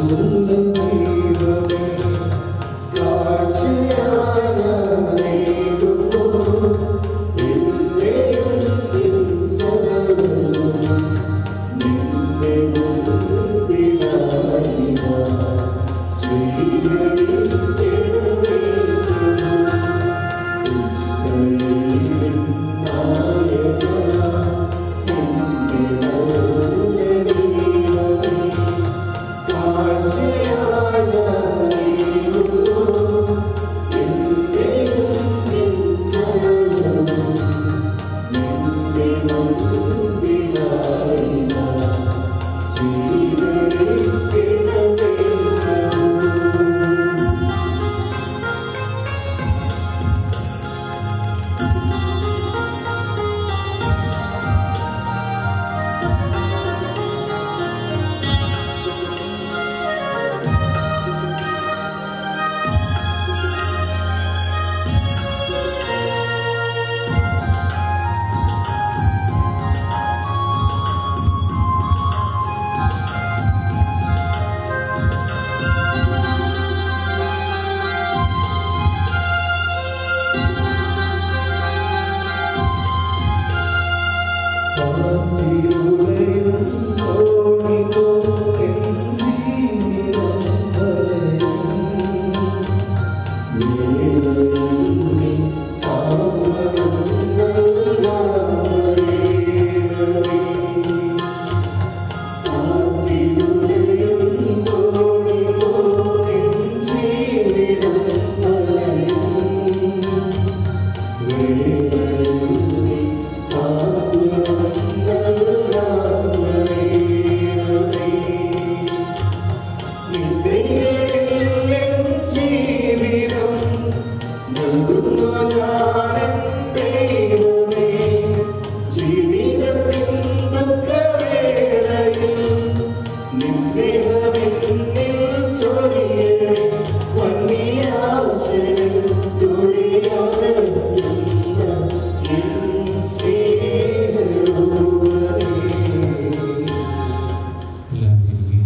എല്ലാവരും ഇരിക്കുക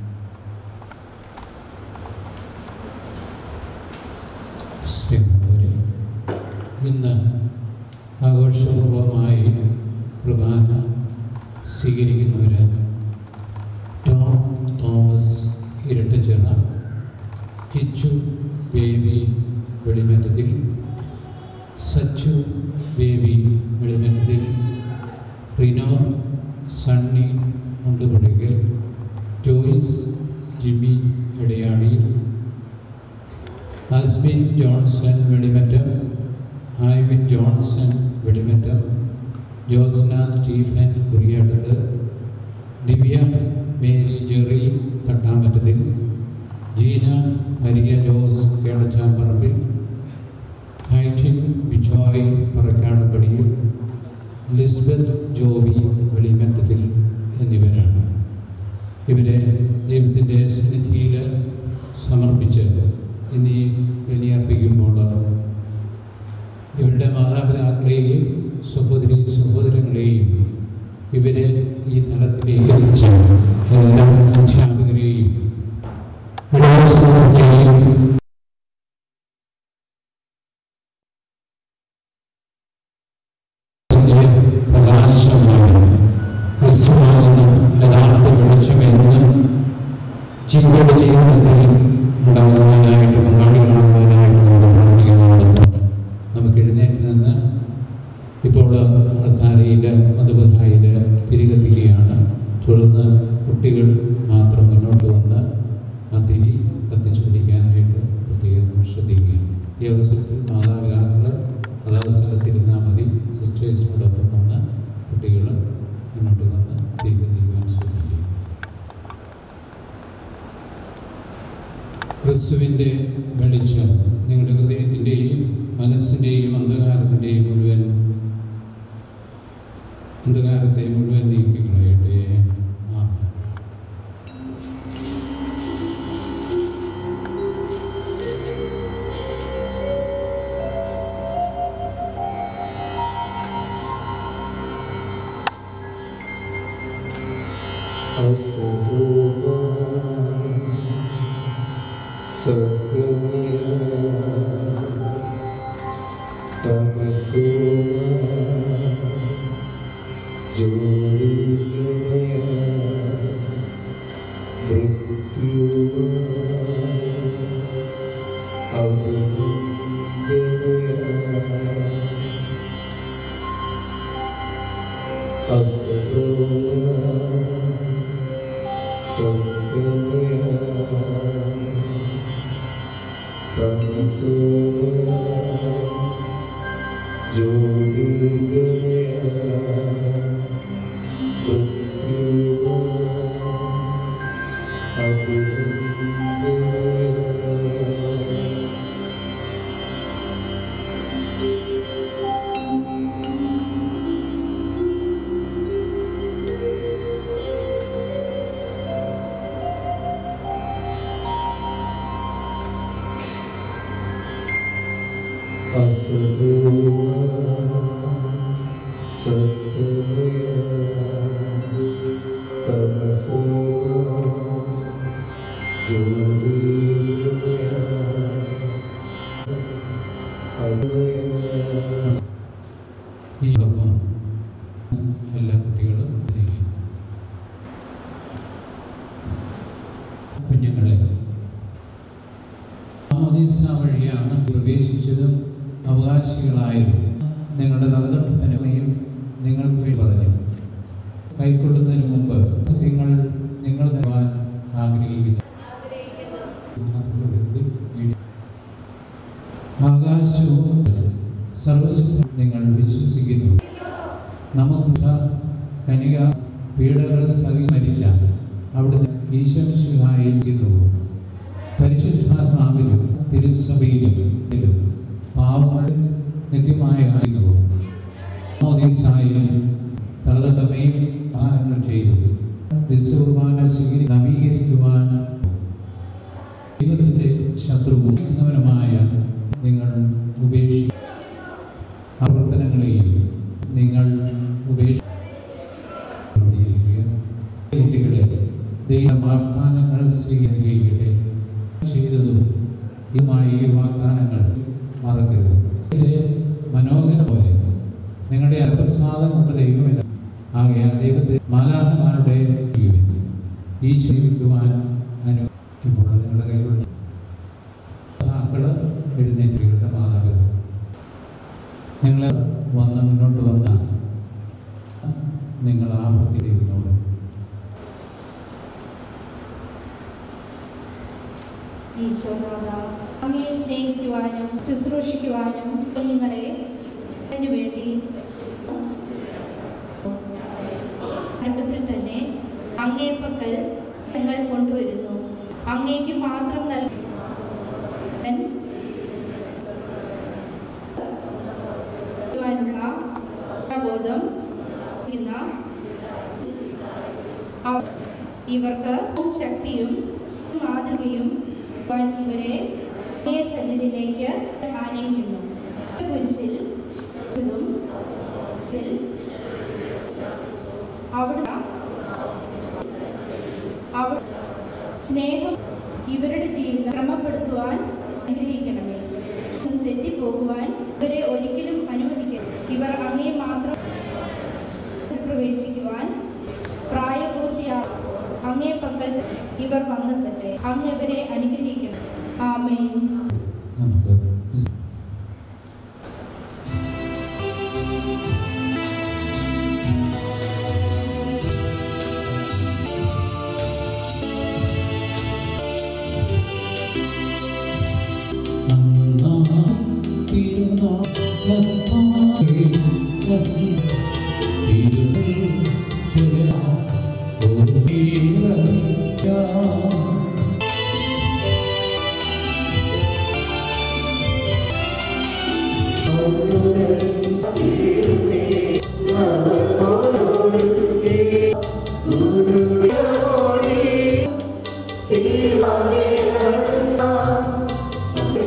സ്നേഹമുള്ളവരെ ഇന്ന് ആഘോഷപൂർവമായി കുർബാന സ്വീകരിക്കുന്നവർ Tom Thomas Irattachira Kichu Baby Velimattathil Sachu Baby Velimattathil Rino Sunny Mundupuzhackal Joyce Jimmy Edayadiyil Asbin Johnson Velimattam Ayavin Johnson Velimattam Josna Stephen Kuriyattathu Divya Mary Jerry Thattamattathil Jeena Maria Jose Kelachamparambil Heitin Bijoy Parakkadappadiyil Lisbeth Joby Velimattathil എന്നിവരാണ് ഇവരെ ദൈവത്തിൻ്റെ സന്നിധിയിൽ സമർപ്പിച്ച് ഇന്ന് ഈ ബലിയർപ്പിക്കുമ്പോൾ ഇവരുടെ മാതാപിതാക്കളെയും സഹോദരി സഹോദരങ്ങളെയും ഇവരെ ഈ തലത്തിലേക്ക് എത്തിച്ച എല്ലാ അധ്യാപകരെയും ഇടവ സമൂഹത്തെയും ഇതിന്റെ പ്രകാശമാണ് ക്രിസ്തുവാകുന്ന യഥാർത്ഥ വെളിച്ചമെന്നും ജീവിയുടെ ജീവിതത്തിൽ ഉണ്ടാകുവാനായിട്ട് പങ്കാളികളാകുവാനായിട്ട് നമ്മൾ പ്രാർത്ഥിക്കുന്നുണ്ട് നമുക്ക് എഴുന്നേറ്റ് നിന്ന് ഇപ്പോൾ അൾത്താരയിൽ മധുബഹായിൽ തിരികെത്തിക്കുകയാണ് തുടർന്ന് കുട്ടികൾ മാത്രം മുന്നോട്ട് വന്ന് ആ തിരി കത്തിച്ചു പിടിക്കാനായിട്ട് പ്രത്യേകം ശ്രദ്ധിക്കുക ഈ അവസരത്തിൽ മാതാപിതാക്കൾ അതാത് സ്ഥലത്തിരുന്നാൽ മതി സിസ്റ്റേഴ്സിനോടൊപ്പം വന്ന് കുട്ടികൾ മുന്നോട്ട് വന്ന് തിരികെത്തിക്കുവാൻ ശ്രദ്ധിക്കുക ക്രിസ്തുവിൻ്റെ വെളിച്ചം നിങ്ങളുടെ ഹൃദയത്തിൻ്റെയും മനസ്സിൻ്റെയും അന്ധകാരത്തിൻ്റെയും മുഴുവൻ അന്ധകാരത്തെ മുഴുവൻ നീക്കിക്കളയട്ടെ ആമേൻ أسدنا സർഗമയ തമസോമ ജ്യോതിർഗമയ മൃത്യുമ അമൃതംഗമയ Thank you. ഈ ഒപ്പം എല്ലാ കുട്ടികളും ഇരിക്കും. കുഞ്ഞുങ്ങളെ മാമോദീസ വഴിയാണ് പ്രവേശിച്ചതും അവകാശികളായതും നിങ്ങളുടെ നഗരപ്പനമയും നിങ്ങൾക്ക് വേണ്ടി പറഞ്ഞു കൈക്കൊള്ളുന്നതിന് മുമ്പ് നിങ്ങൾ നിങ്ങൾ തരുവാൻ ആഗ്രഹിക്കുന്നു ആകാശവും സർവസ്വം നിങ്ങൾ വിശ്വസിക്കുന്നു നമുക്ക് കനിക പീഡകൾ സഹി മരിച്ച അവിടുന്ന് ഈശ്വരശിഹായിരിക്കുന്നു പരിശുദ്ധാത്മാവിലും തിരുസഭയിലും ഇതിലും പാവങ്ങൾ നിത്യമായ ആയിരുന്നവും മോദീസായും തലതട്ടമയും ദാനങ്ങൾ ചെയ്തു വിശ്വകുർബാന സ്വീകരി നവീകരിക്കുവാൻ ദൈവത്തിൻ്റെ ശത്രുവും മായ നിങ്ങൾ ഉപേക്ഷി പ്രവർത്തനങ്ങളെയും നിങ്ങൾ ഉപേക്ഷ കുട്ടികളെ ദൈവവാഗ്ദാനങ്ങൾ സ്വീകരിക്കട്ടെ ചെയ്തതും ഇതുമായി ഈ വാഗ്ദാനങ്ങൾ മറക്കരുത് ഇത് മനോഹര പോലെ നിങ്ങളുടെ അർത്ഥസാധം കൊണ്ട് ദൈവം ഇത് ആകയാൽ ദൈവത്തെ മാലാഹമാരുടെ ജീവിതം ഈ ജീവിക്കുവാൻ അനു ഇപ്പോൾ നിങ്ങളുടെ കൈകളിൽ മക്കള് എഴുന്നേറ്റുകളുടെ മാതാപിതാക്കൾ നിങ്ങൾ വന്ന് മുന്നോട്ട് വന്ന നിങ്ങൾ ആവർത്തിക്കുന്നോട് ഈശോനാഥ അങ്ങയെ സ്നേഹിക്കുവാനും ശുശ്രൂഷിക്കുവാനും കുഞ്ഞുങ്ങളെ അതിനുവേണ്ടി ആരംഭത്തിൽ തന്നെ അങ്ങേ പക്കൽ ഞങ്ങൾ കൊണ്ടുവരുന്നു അങ്ങേക്ക് മാത്രം നൽകാൻ ുള്ള പ്രബോധം ഇന്ന അവ- ഇവർക്ക് ശക്തിയും മാതൃകയും അവൻ ഇവരെ അങ്ങേ സന്നിധിയിലേക്ക് ആനയിക്കുന്നു കുരിശിൽ ഇതും ഇതിൽ അവിടെ അവ- സ്നേഹം ഇവരുടെ ജീവിതം ക്രമപ്പെടുത്തുവാൻ അനുഗ്രഹിക്കണമേ തെറ്റിപ്പോകുവാൻ ഇവരെ ഒരിക്കലും അനുവദിക്കരുത് ഇവർ അങ്ങേ മാത്രം പ്രവേശിക്കുവാൻ പ്രായപൂർത്തിയാ അങ്ങേ പക്കൽ ഇവർ വന്നെത്തട്ടെ അങ്ങ് ഇവരെ അനുഗ്രഹിക്കണം ആമേൻ നമുക്ക് വിസ്-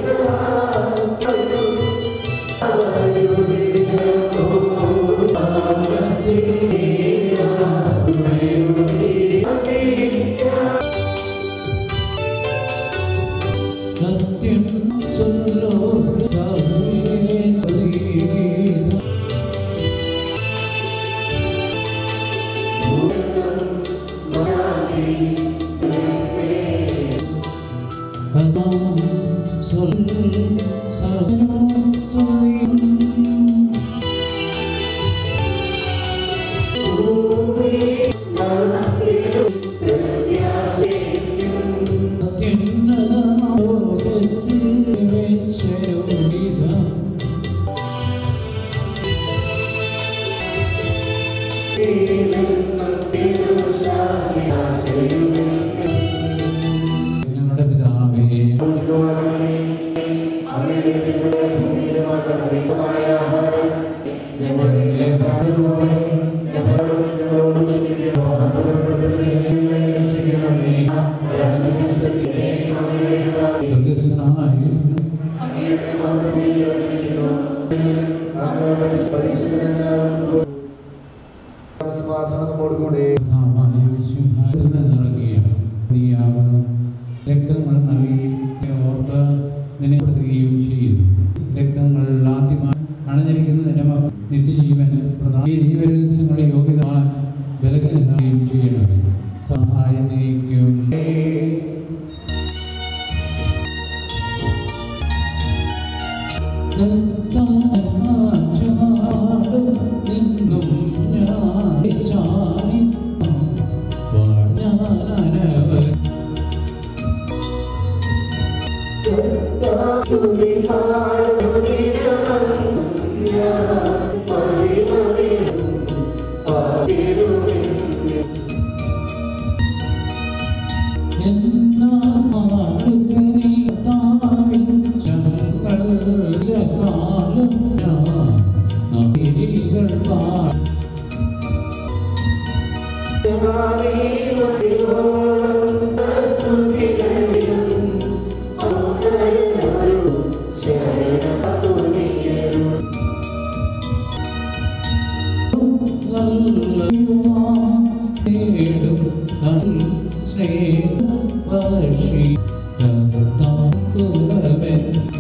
Thank ഞങ്ങളുടെ പിതാവേ സ്വർഗ്ഗസ്ഥനായ സമാധാനം നമ്മോടുകൂടെ പിതാവായ വിശുദ്ധാത്മാവിൽ നിറങ്ങിയ നീയാവ് രക്തങ്ങൾ നൽകി ഓർത്ത് നിലപ്പെടുത്തുകയും ചെയ്യുന്നു രക്തങ്ങൾ ആദ്യമായി അണഞ്ഞിരിക്കുന്നതിന്റെ മ- നിത്യജീവൻ പ്രധാന ഈ ജീവരഹസ്യങ്ങളെ യോഗ്യതമാൻ ബലഹീനമായും ചെയ്യണം സഹായം നയിക്കും നിന്നും ഞാൻ ചാരി വാഴാനവർ സ്നേഹ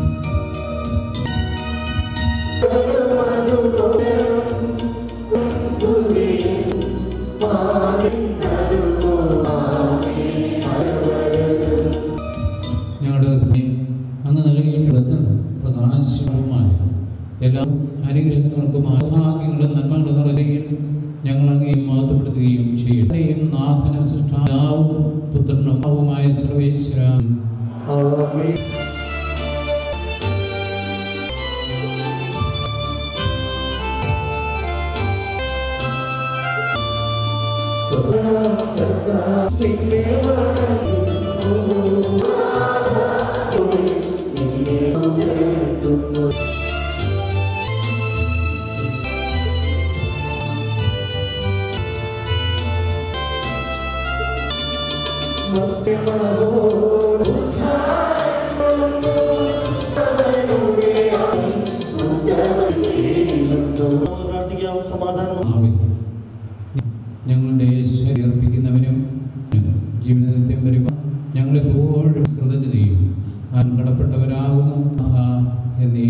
ഞങ്ങളുടെ ഹൃദയം അങ്ങ് നൽകിയിട്ടുള്ളത് പ്രകാശവുമായ എല്ലാ അനുഗ്രഹങ്ങൾക്കും ആഭാഗ്യങ്ങളും നന്മകളും നിറയുകയും ഞങ്ങൾ അങ്ങേ മഹത്വപ്പെടുത്തുകയും ചെയ്യും അങ്ങയെയും നാഥനും സൃഷ്ടാവും പുത്രനും അമ്മാവുമായ സർവേശ്വര ആമേൻ പ്രാർത്ഥിക്കാം സമാധാനം ആവേ. ഞങ്ങളുടെ ശരീരം അർപ്പിക്കുന്നവനും ജീവിതത്തെ വരുവാൻ ഞങ്ങളെപ്പോഴും കൃതജ്ഞതയും ആൻ കടപ്പെട്ടവരാകുന്നു ആഹാ എന്നീ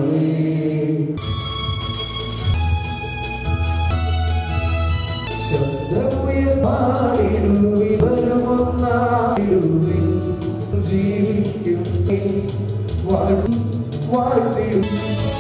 ജീവിക്കും വാഴ്ത്തിടും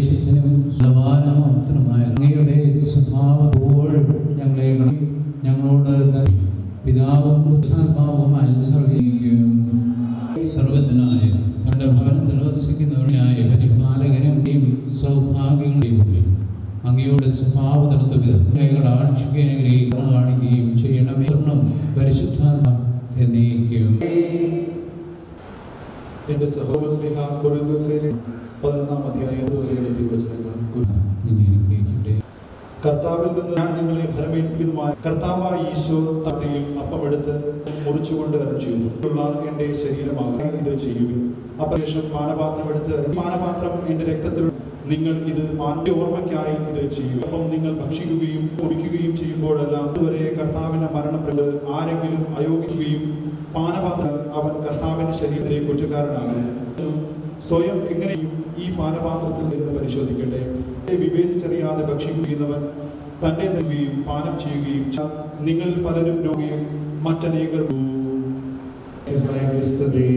പരിശുദ്ധനും ബലവാനുമായ അങ്ങയുടെ സ്വഭാവത്തോട് ഞങ്ങളെ കളി ഞങ്ങളോട് കരി പിതാവും പുത്രാത്മാവുമായി സർവീക്കും സർവജ്ഞനായ തന്റെ ഭവനത്തിൽ വസിക്കുന്നവനായ പരിപാലകനും സൗഭാഗ്യങ്ങളെയും അങ്ങയുടെ സ്വഭാവതലത്ത് വിധങ്ങളെ ആക്ഷിക്കുകയും കാണിക്കുകയും ചെയ്യണമേ എന്നും പരിശുദ്ധാത്മ എന്നേക്കും എന്റെ സഹോദര സ്നേഹ കൊറിന്തോസിലെ പതിനൊന്നാം അധ്യായം മുതലുള്ള തിരുവചനങ്ങൾ ഇനി അനുഗ്രഹിക്കട്ടെ കർത്താവിൽ നിന്ന് ഞാൻ നിങ്ങളെ ഫലമേൽപ്പിക്കുന്നതുമായ കർത്താവായ ഈശോ തത്രയിൽ അപ്പമെടുത്ത് മുറിച്ചുകൊണ്ട് അരുൾ ചെയ്തു ഉള്ള എന്റെ ശരീരമാകുക ഇത് ചെയ്യുക അപ്പശേഷം പാനപാത്രം എടുത്ത് ഈ പാനപാത്രം എന്റെ രക്തത്തിൽ നിങ്ങൾ ഇത് മാന്റെ ഓർമ്മയ്ക്കായി ഇത് ചെയ്യുക അപ്പം നിങ്ങൾ ഭക്ഷിക്കുകയും കുടിക്കുകയും ചെയ്യുമ്പോഴെല്ലാം ഇതുവരെ കർത്താവിന്റെ മരണപ്പെട്ട് ആരെങ്കിലും അയോഗ്യക്കുകയും പാനപാത്രം അവൻ കർത്താവിന്റെ ശരീരത്തിലെ കുറ്റക്കാരനാകുന്നു സ്വയം എങ്ങനെയും ഈ പാനപാത്രത്തിൽ നിന്ന് പരിശോധിക്കട്ടെ വിവേചിച്ചറിയാതെ ഭക്ഷിക്കുന്നവൻ തന്നെ നൽകുകയും പാനം ചെയ്യുകയും ചെയ്താൽ നിങ്ങൾ പലരും രോഗിയും മറ്റനേകർ സ്തുതി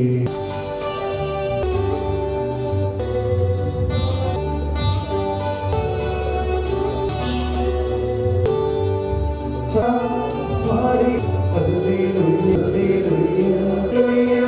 പാടി ഹല്ലേലൂയ ഹല്ലേലൂയ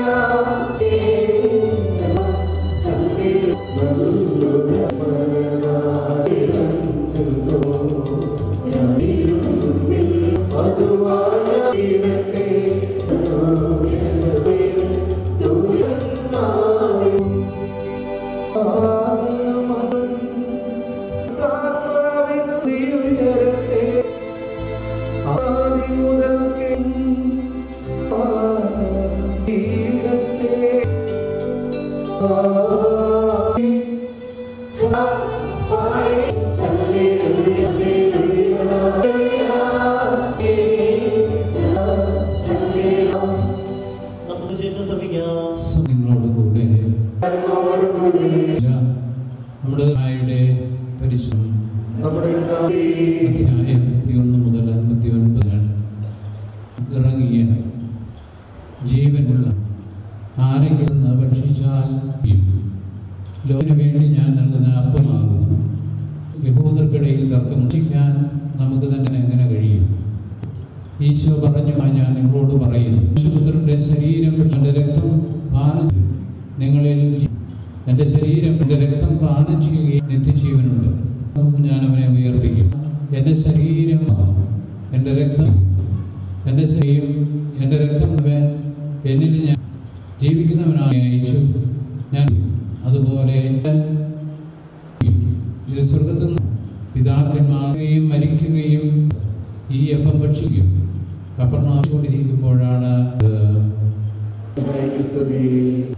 നമുക്ക് ശേഷം ശ്രമിക്കാം നിങ്ങളോട് കൂടെ നമ്മുടെ ആയുടെ പരിശുദ്ധം നമ്മുടെ കർത്താവേ, അധ്യായം അമ്പത്തിയൊന്ന് മുതൽ അൻപത്തി ഒൻപത് ഇറങ്ങിയ ജീവനുള്ള ആരെങ്കിലും നിന്ന് ഭക്ഷിച്ചാൽ ലോകന് വേണ്ടി ഞാൻ നൽകുന്ന അപ്പമാകുന്നു യഹൂദർക്കിടയിൽ തർക്കം ഭക്ഷിക്കാൻ നമുക്ക് തന്നെ എങ്ങനെ കഴിയും ഈശോ പറഞ്ഞു "ആ ഞാൻ നിങ്ങളോട് പറയുന്നു യേശുപുത്രന്റെ ശരീരം എൻ്റെ രക്തം പാനം നിങ്ങളിൽ ജീ- എൻ്റെ ശരീരം എൻ്റെ രക്തം പാനം ചെയ്യുകയും നിത്യജീവനുണ്ട് ഞാൻ അവനെ ഉയർപ്പിക്കും എൻ്റെ ശരീരം എൻ്റെ രക്തം എൻ്റെ ശരീരം എൻ്റെ രക്തം മുഴുവൻ എന്നിൽ ഞാൻ ജീവിക്കുന്നവനായി അയച്ചു ഞാൻ അതുപോലെ ഇത് സ്വർഗത്തിൽ നിന്ന് പിതാക്കന്മാരെയും മരിക്കുകയും ഈ അപ്പം ഭക്ഷിക്കും കപ്പർണാശോണ്ടിരിക്കുമ്പോഴാണ് സ്തുതി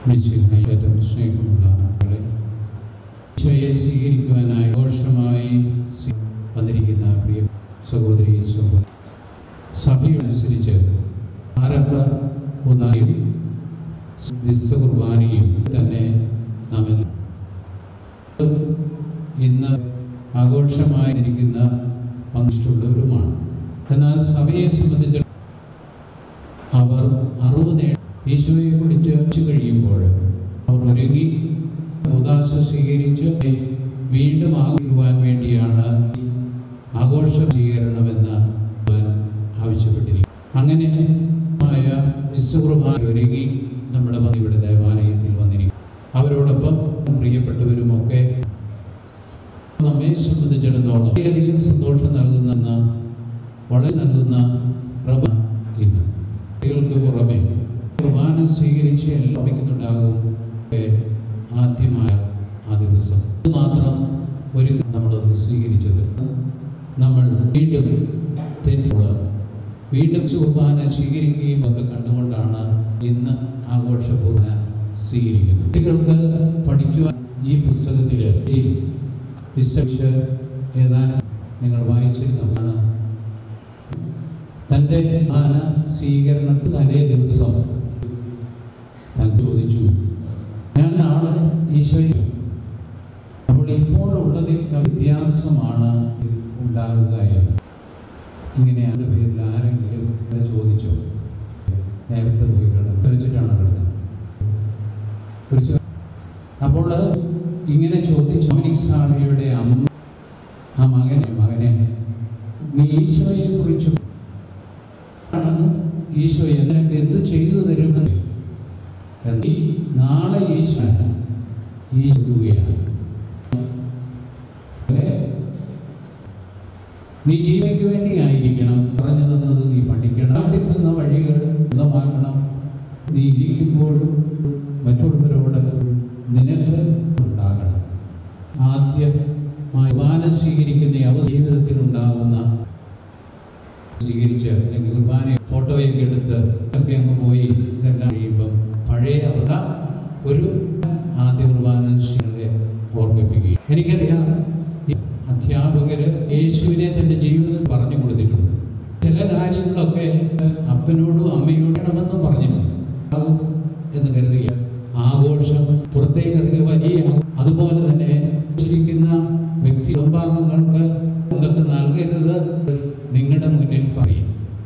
മിശിഹായി ഏറ്റവും സ്നേഹമുള്ള ആളുകളെ ഈശോയെ സ്വീകരിക്കുവാനായി ഘോഷമായി സ്വീ- വന്നിരിക്കുന്ന പ്രിയ സഹോദരി സഹോദരി സഭയനുസരിച്ച് ആരംഭ കൂതായും വിശുദ്ധ കുർബാനയും തന്നെ നാം ഇന്ന് ആഘോഷമായിരിക്കുന്ന പങ്കിട്ടുള്ളവരുമാണ് എന്നാൽ സഭയെ സംബന്ധിച്ച് അവർ അറിവ് നേടി ഈശോയെ കുറിച്ച് വെച്ച് കഴിയുമ്പോൾ അവർ ഒരുങ്ങി ഉദാശ സ്വീകരിച്ച് വീണ്ടും ആകുവാൻ വേണ്ടിയാണ് ആഘോഷം സ്വീകരണമെന്ന് അവൻ ആവശ്യപ്പെട്ടിരിക്കും അങ്ങനെ ആയ വിശ്വകുർബാന ഒരുങ്ങി നമ്മുടെ മതി ഇവിടെ ദേവാലയത്തിൽ വന്നിരിക്കും അവരോടൊപ്പം പ്രിയപ്പെട്ടവരുമൊക്കെ നമ്മെ സംബന്ധിച്ചിടത്തോളം വളരെയധികം സന്തോഷം നൽകുന്ന വളരെ നൽകുന്ന കൃപ ഇന്ന് കുട്ടികൾക്ക് പുറമെ കുർബാന സ്വീകരിച്ച് എല്ലാം ലഭിക്കുന്നുണ്ടാകും ആദ്യമായ ആ ദിവസം ഇത് മാത്രം ഒരു നമ്മളത് സ്വീകരിച്ചത് നമ്മൾ വീണ്ടും തെറ്റുള്ള വീണ്ടും കുർബാന സ്വീകരിക്കുകയും ഒക്കെ കണ്ടുകൊണ്ടാണ് ഇന്ന് ആഘോഷപൂർണ്ണ സ്വീകരിക്കുന്നത് കുട്ടികൾക്ക് പഠിക്കുവാൻ ഈ പുസ്തകത്തിൽ ഈ വിശ്വ ഏതാനും നിങ്ങൾ വായിച്ചിരുന്നതാണ് തൻ്റെ ആന സ്വീകരണത്തിന് തലേ ദിവസം താൻ ചോദിച്ചു ഞാൻ നാളെ ഈശോയിൽ അപ്പോൾ ഇപ്പോഴുള്ളതിൽ വ്യത്യാസമാണ് ഉണ്ടാകുക എന്ന് ഇങ്ങനെ അതിൻ്റെ പേരിൽ ആരെങ്കിലും ഇത് ചോദിച്ചോ നേരത്തെ പോയി കിടന്നു ധരിച്ചിട്ടാണ് കിടന്നത് കുറിച്ച് അപ്പോൾ ഇങ്ങനെ ചോദിച്ചു അമിനിക്സാറിയുടെ അമ്മ ആ മകനെ മകനെ നീ ഈശോയെ കുറിച്ച് ഈശോ എന്നിട്ട് എന്ത് ചെയ്തു തരുമെന്ന് നീ നാളെ ഈശോ ഈശോയാണ് നീ ജീവിക്ക് വേണ്ടി ആയിരിക്കണം പറഞ്ഞു തന്നത് നീ പഠിക്കണം പഠിക്കുന്ന വഴികൾ സ്വന്തമാക്കണം നീ ഇരിക്കുമ്പോഴും മറ്റുള്ളവരോട് നിനക്ക് ഉണ്ടാകണം ആദ്യമായി കുർബാന സ്വീകരിക്കുന്ന അവ ജീവിതത്തിൽ ഉണ്ടാകുന്ന സ്വീകരിച്ച് അല്ലെങ്കിൽ കുർബാന ഫോട്ടോയൊക്കെ എടുത്ത് ഒക്കെ അങ്ങ് പോയി ഇതെല്ലാം കഴിയുമ്പം പഴയ അവസ്ഥ ഒരു ആദ്യ കുർബാന ശീലത്തെ ഓർമ്മിപ്പിക്കുകയും എനിക്കറിയാം ഈ അധ്യാപകര് യേശുവിനെ തൻ്റെ ജീവിതത്തിൽ പറഞ്ഞു കൊടുത്തിട്ടുണ്ട് ചില കാര്യങ്ങളൊക്കെ അപ്പനോടും അമ്മയോടും ഇടമെന്നും പറഞ്ഞിട്ടുണ്ട് ആകും എന്ന് കരുതുക ആഘോഷം പുറത്തേക്ക് ഇറങ്ങി വലിയ ആ- അതുപോലെ തന്നെ ചിരിക്കുന്ന വ്യക്തി കുടുംബാംഗങ്ങൾക്ക് എന്തൊക്കെ നൽകരുത് നിങ്ങളുടെ മുന്നിൽ പറയും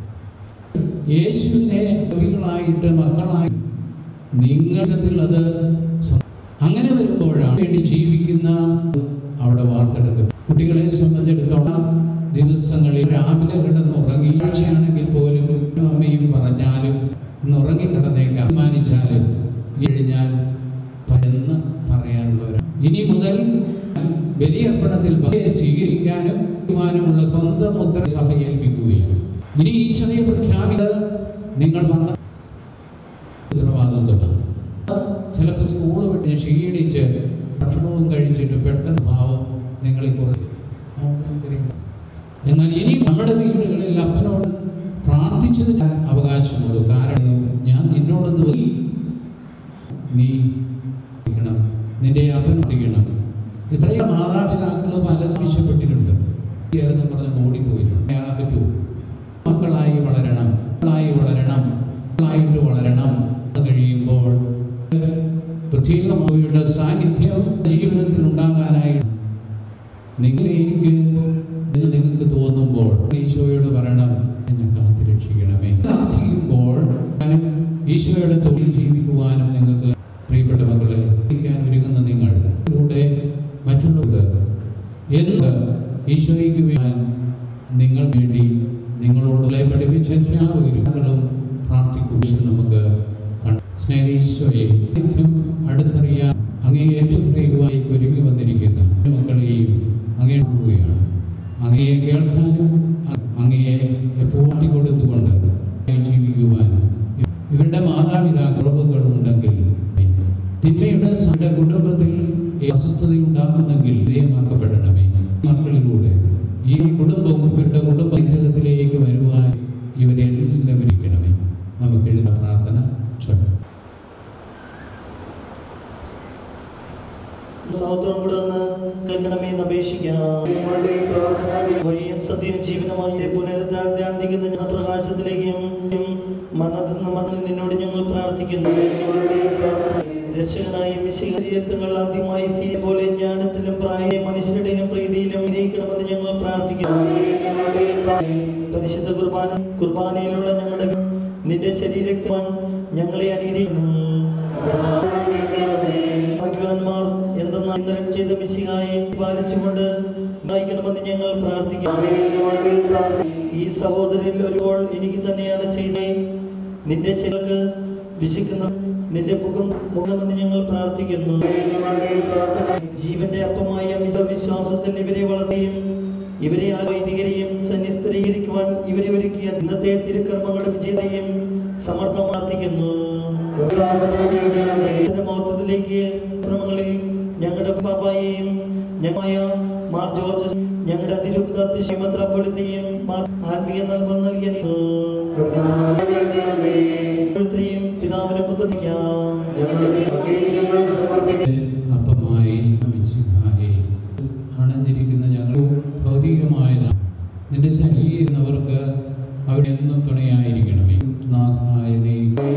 യേശുവിനെ വ്യക്തികളായിട്ട് മക്കളായി നിങ്ങളിൽ അത് സ്വ- അങ്ങനെ വരുമ്പോഴാണ് വേണ്ടി ജീവിക്കുന്ന അവിടെ വാർത്തെടുക്കും കുട്ടികളെ സംബന്ധിച്ചിടത്തോളം ദിവസങ്ങളിൽ രാവിലെ കിടന്ന് ഉറങ്ങി ആഴ്ചയാണെങ്കിൽ പോലും അമ്മയും പറഞ്ഞാലും ഇന്ന് ഉറങ്ങിക്കിടന്നേക്കാം തീരുമാനിച്ചാലും കഴിഞ്ഞാൽ പരന്ന് പറയാനുള്ളവരാണ് ഇനി മുതൽ ബലിയർപ്പണത്തിൽ പങ്കെ സ്വീകരിക്കാനും ുമുള്ള സ്വന്തം മുദ്ര സഭ ഏൽപ്പിക്കുകയാണ് ഇനി ഈശോയെ പ്രഖ്യാപിക്കുന്നത് നിങ്ങൾ പറഞ്ഞ ഉത്തരവാദിത്വമാണ് ചിലപ്പോൾ സ്കൂൾ വിട്ട് ക്ഷീണിച്ച് ഭക്ഷണവും കഴിച്ചിട്ട് പെട്ടെന്ന് ഭാവം നിങ്ങളെ കുറച്ച് എന്നാൽ ഇനി നമ്മുടെ വീടുകളിൽ അപ്പനോട് പ്രാർത്ഥിച്ചതിന് അവകാശമുള്ളൂ കാരണം ഞാൻ നിന്നോടൊന്ന് വരി നീ ണം നിന്റെ അപ്പൻ എത്തിക്കണം ഇത്രയും മാതാപിതാക്കൾ പലതും ആവശ്യപ്പെട്ടിട്ടുണ്ട് എന്ന് പറഞ്ഞ് ഓടിപ്പോയിട്ടുണ്ട് ആകാൻ പറ്റുമോ മക്കളായി വളരണം മക്കളായി വളരണം മക്കളായിട്ട് വളരണം അത് കഴിയുമ്പോൾ പ്രത്യേകമായുടെ സാന്നിധ്യം ജീവിതത്തിൽ ഉണ്ടാകാനായി നിങ്ങളിലേക്ക് എന്ന് നിങ്ങൾക്ക് തോന്നുമ്പോൾ ഈശോയോട് പറയണം എന്നെ കാത്തു രക്ഷിക്കണമേ പ്രാർത്ഥിക്കുമ്പോൾ ഞാനും ഈശോയുടെ തൊഴിൽ ജീവിക്കുവാനും നിങ്ങൾക്ക് പ്രിയപ്പെട്ട മക്കളെ ജീവിക്കാൻ ഒരുങ്ങുന്ന നിങ്ങൾ കൂടെ മറ്റുള്ളവർക്ക് എന്ത് ഈശോയ്ക്ക് വേണ്ടി നിങ്ങൾ വേണ്ടി നിങ്ങളോടുള്ള പഠിപ്പിച്ച അധ്യാപകരും മക്കളും പ്രാർത്ഥിക്കുക നമുക്ക് കണ്ട് സ്നേഹ ഈശോയെ നിത്യം അടുത്തറിയാൻ അങ്ങേ ഏറ്റുപറയുവായി ഒരുങ്ങി വന്നിരിക്കുന്ന മക്കളെയും അങ്ങേ പോവുകയാണ് അങ്ങയെ കേൾക്കാനും അ- അങ്ങയെ എപ്പോഴും കൊടുത്തുകൊണ്ട് ജീവിക്കുവാൻ ഇവരുടെ മാതാപിതാക്കളുകൾ ഉണ്ടെങ്കിൽ തിന്മയുടെ സയുടെ കുടുംബത്തിൽ അസ്വസ്ഥത ഉണ്ടാക്കുന്നെങ്കിൽ ദയമാക്കപ്പെടണമേ മക്കളിലൂടെ ഈ കുടുംബം ഇവരുടെ കുടുംബ വിഗ്രഹത്തിലേക്ക് വരുവാൻ ഇവരെ എല്ലാവരും ഇരിക്കണമേ നമുക്ക് എഴുത പ്രാർത്ഥന ചൊല്ലാം ഇവിടെ നിന്ന് കേൾക്കണമേ എന്ന് അപേക്ഷിക്കാം ഞങ്ങളുടെ പ്രാർത്ഥന വഴിയും സത്യവും ജീവനുമായി പുനരുദ്ധാന്തിക്കുന്ന പ്രകാശത്തിലേക്കും മരണത്തിൽ നിന്ന് മരണം നിന്നോട് ഞങ്ങൾ പ്രാർത്ഥിക്കുന്നു ഞങ്ങളുടെ പ്രാർത്ഥന രക്ഷകനായ മിശിഹരിയത്വങ്ങൾ ആദ്യമായി സീ പോലെ ജ്ഞാനത്തിലും പ്രായ മനുഷ്യരുടെയും പ്രീതിയിലും ഇരിക്കണമെന്ന് ഞങ്ങൾ പ്രാർത്ഥിക്കുന്നു ഞങ്ങളുടെ പരിശുദ്ധ കുർബാന കുർബാനയിലൂടെ ഞങ്ങളുടെ നിന്റെ ശരീരത്വം ഞങ്ങളെ അനുഗ്രഹിക്കുന്നു ഭാഗ്യവാന്മാർ എന്തെന്നാൽ ഇന്നലെ ചെയ്ത മിശിഹായെ പാലിച്ചുകൊണ്ട് നയിക്കണമെന്ന് ഞങ്ങൾ പ്രാർത്ഥിക്കുന്നു ഞങ്ങളുടെ പ്രാർത്ഥന ഈ സഹോദരൻ ഒരുപോൾ എനിക്ക് തന്നെയാണ് ചെയ്തേ നിന്റെ ശരിക്ക് വിശക്കുന്ന നിന്റെ മുഖം മുഖമെന്ന് ഞങ്ങൾ പ്രാർത്ഥിക്കുന്നു ഞങ്ങളുടെ പ്രാർത്ഥന ജീവന്റെ അപ്പമായ മിശ്ര വിശ്വാസത്തിൽ ഇവരെ വളർത്തുകയും ഇവരെ ആ വൈദികരെയും സന്നിസ്ഥരീകരിക്കുവാൻ ഇവരെ ഒരുക്കിയ ഇന്നത്തെ തിരുക്കർമ്മങ്ങളുടെ വിജയതയും സമർത്ഥം പ്രാർത്ഥിക്കുന്നു പ്രാർത്ഥന കേൾക്കണമേ ഇതിന്റെ മഹത്വത്തിലേക്ക് ശ്രമങ്ങളിൽ ഞങ്ങളുടെ പാപ്പായെയും ഞമായ മാർ ജോർജ് ഞങ്ങളുടെ അതിരൂപതാത്ത ശ്രീമത്രപ്പെടുത്തിയും ആത്മീയ നൽകുന്ന നൽകിയ പ്രാർത്ഥന കേൾക്കണമേ ഓരോരുത്തരെയും പിതാവിനെ പുത്രനിക്കാം ഞങ്ങളുടെ ഞങ്ങൾ സമർപ്പിക്കുന്നു അപ്പമായി മിശിഹായെ അണഞ്ഞിരിക്കുന്ന ഞങ്ങൾ ഭൗതികമായതാണ് നിന്റെ സഹിക്കുന്നവർക്ക് അവിടെ എന്നും തുണയായിരിക്കണമേ നാഥായ നീ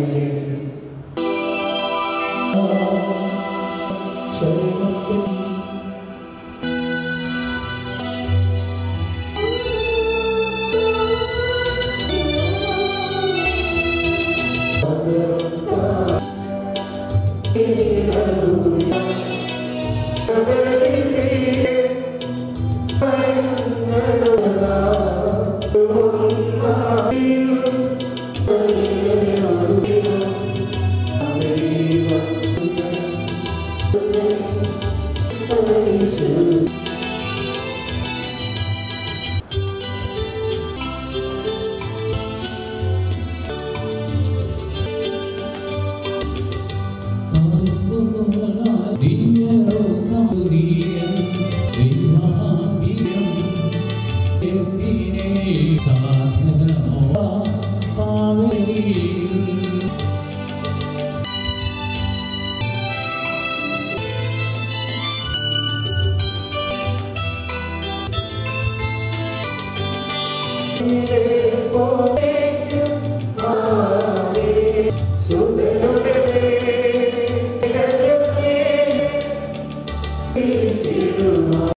സുന്ദരുടെ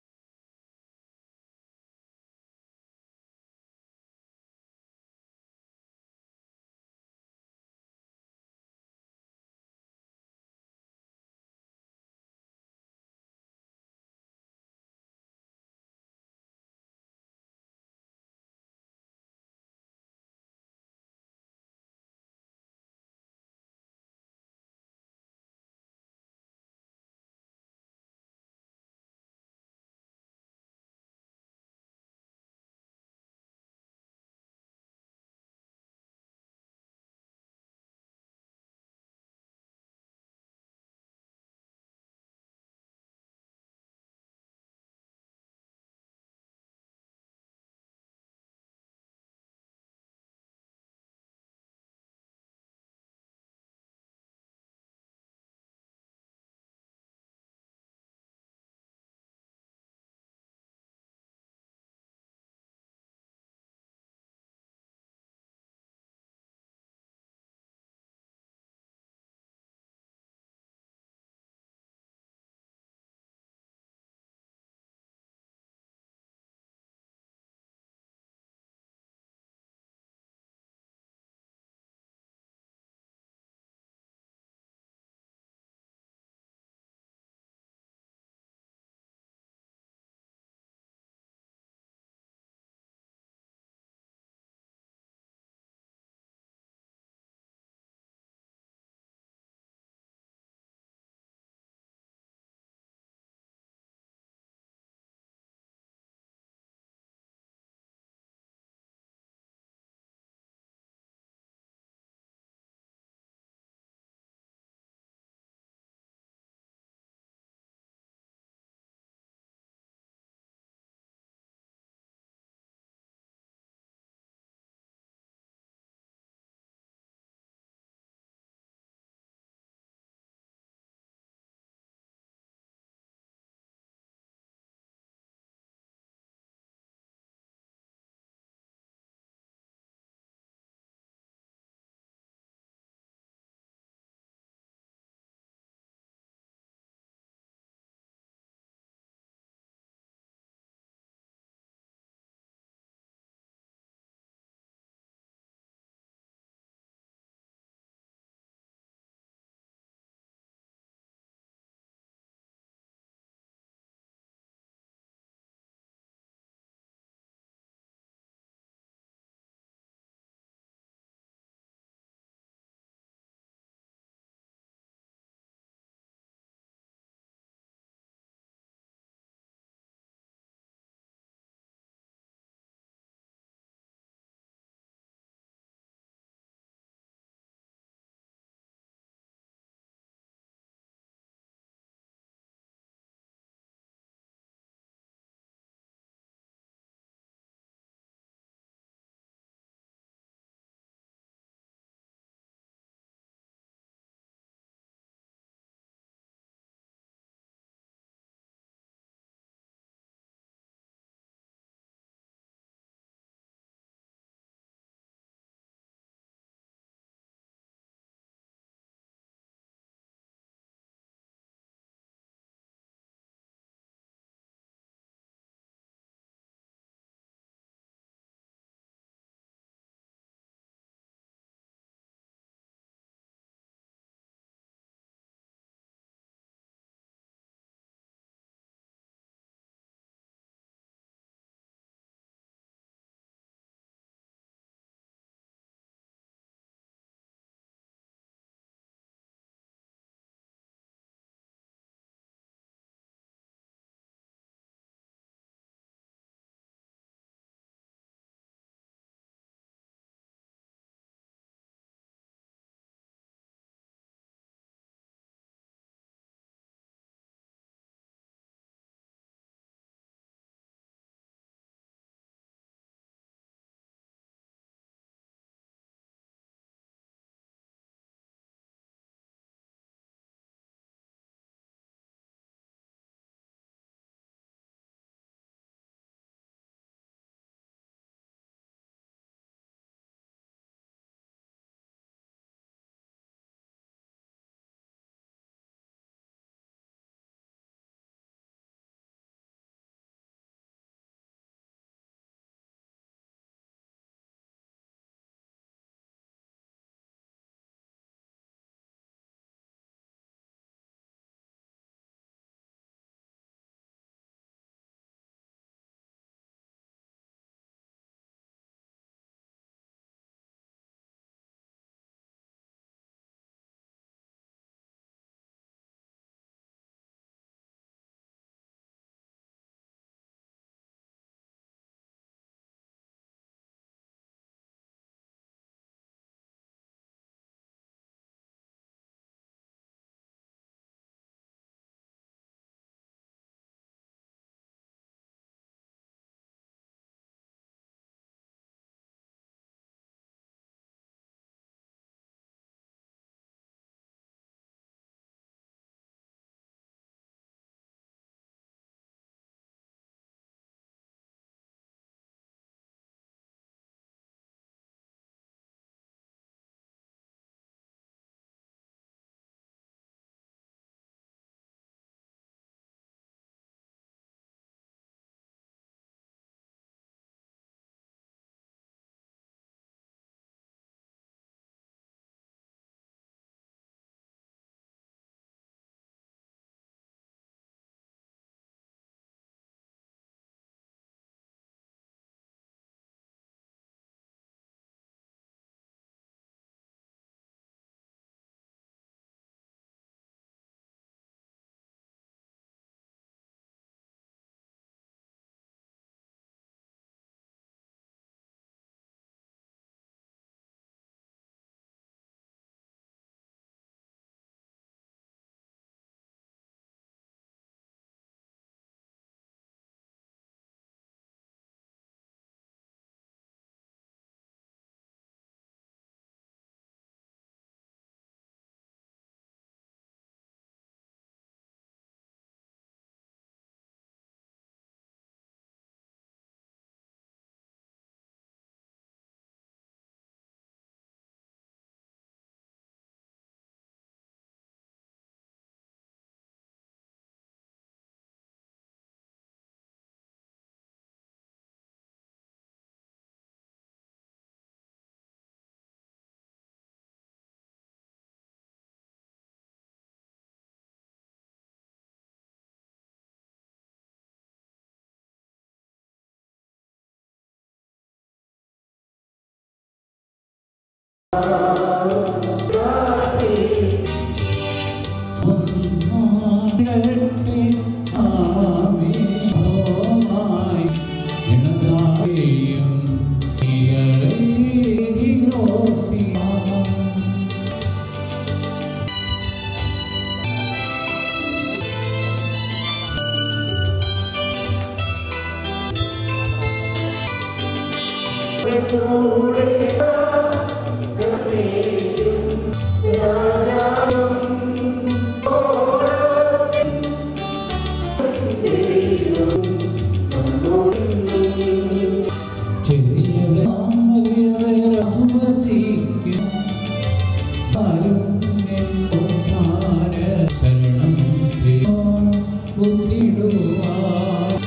ബുദ്ധിടുവാ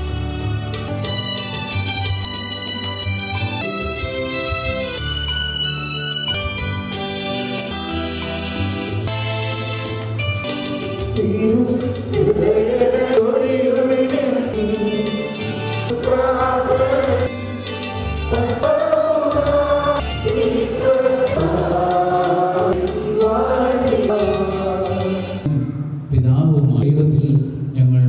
പിതാവുമായ ദൈവത്തിൽ ഞങ്ങൾ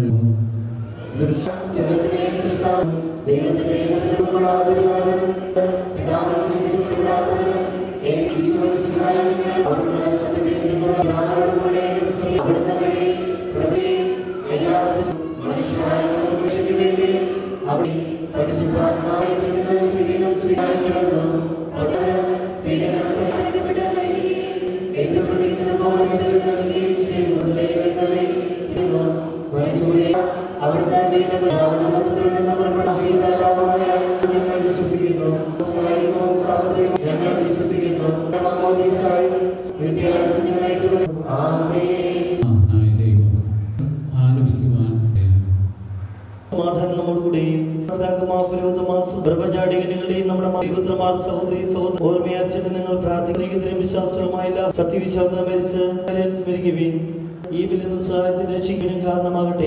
അവിടുത്തെ വീണ്ടും നിന്ന് പുറപ്പെട്ട സീതാരാമായ ഞങ്ങൾ വിശ്വസിക്കുന്നു സ്വയവും സഹോദരവും ഞങ്ങൾ വിശ്വസിക്കുന്നു മാമോദീസായി നിത്യാസനമായിട്ട് ആമേൻ ആയ ദൈവം ആലപിക്കുവാൻ സമാധാനം നമ്മോടുകൂടെയും പിതാക്കന്മാർ, പുരോഹിതന്മാർ, ബ്രഹ്മചാരികളുടെയും നമ്മുടെ പുത്രന്മാർ സഹോദരി സഹോദര ഓർമ്മയാർച്ചിട്ട് നിങ്ങൾ പ്രാർത്ഥിക്കുന്നതിനും വിശ്വാസവുമായില്ല സത്യവിശ്വാസം മരിച്ച് സ്മരിക്കുവിൻ ഈ വിരുന്ന് സഹായത്തിന് രക്ഷിക്കാനും കാരണമാകട്ടെ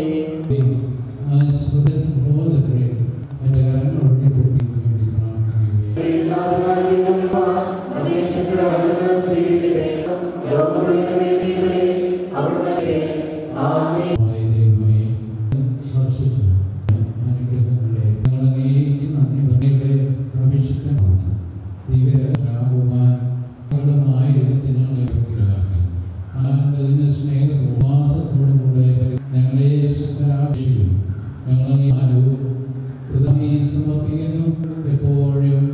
സഹോദരരെ എൻ്റെ കരങ്ങളൊഴുകി പൊട്ടിക്ക് വേണ്ടി പ്രാർത്ഥിക്കുകയും ആയ ദൈവമേ ഹർഷിച്ചു അനുഗ്രഹങ്ങളെ ഞങ്ങൾ അങ്ങേക്ക് നന്ദി അങ്ങയുടെ അഭിഷിക്തമാണ് ദിവ്യരാകുവാൻ ഞങ്ങളുമായി ഞങ്ങളെ യോഗ്യരാക്കി ആനന്ദത്തിന് സ്നേഹോപാസത്തോടുകൂടെ ഞങ്ങളെ സുഖരാക്ഷിക്കും ഞങ്ങളെ ആരവും കൃതമേ സമർപ്പിക്കുന്നു എപ്പോഴും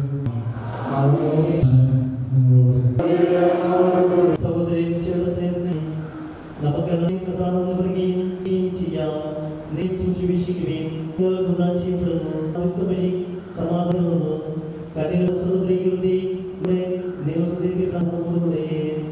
നിങ്ങളോട് സഹോദരൻ ശിവസേനനെ നമുക്കെല്ലാം പ്രധാനം പറയുകയും ചെയ്യാം നീ സൂക്ഷിപ്പിക്കുകയും ചെയ്യപ്പെടുന്നു ക്രിസ്തു വഴി സമാധാനം വന്നു കടികളുടെ സഹോദരികളുടെ നേതൃത്വത്തിൽ നമ്മളുടെ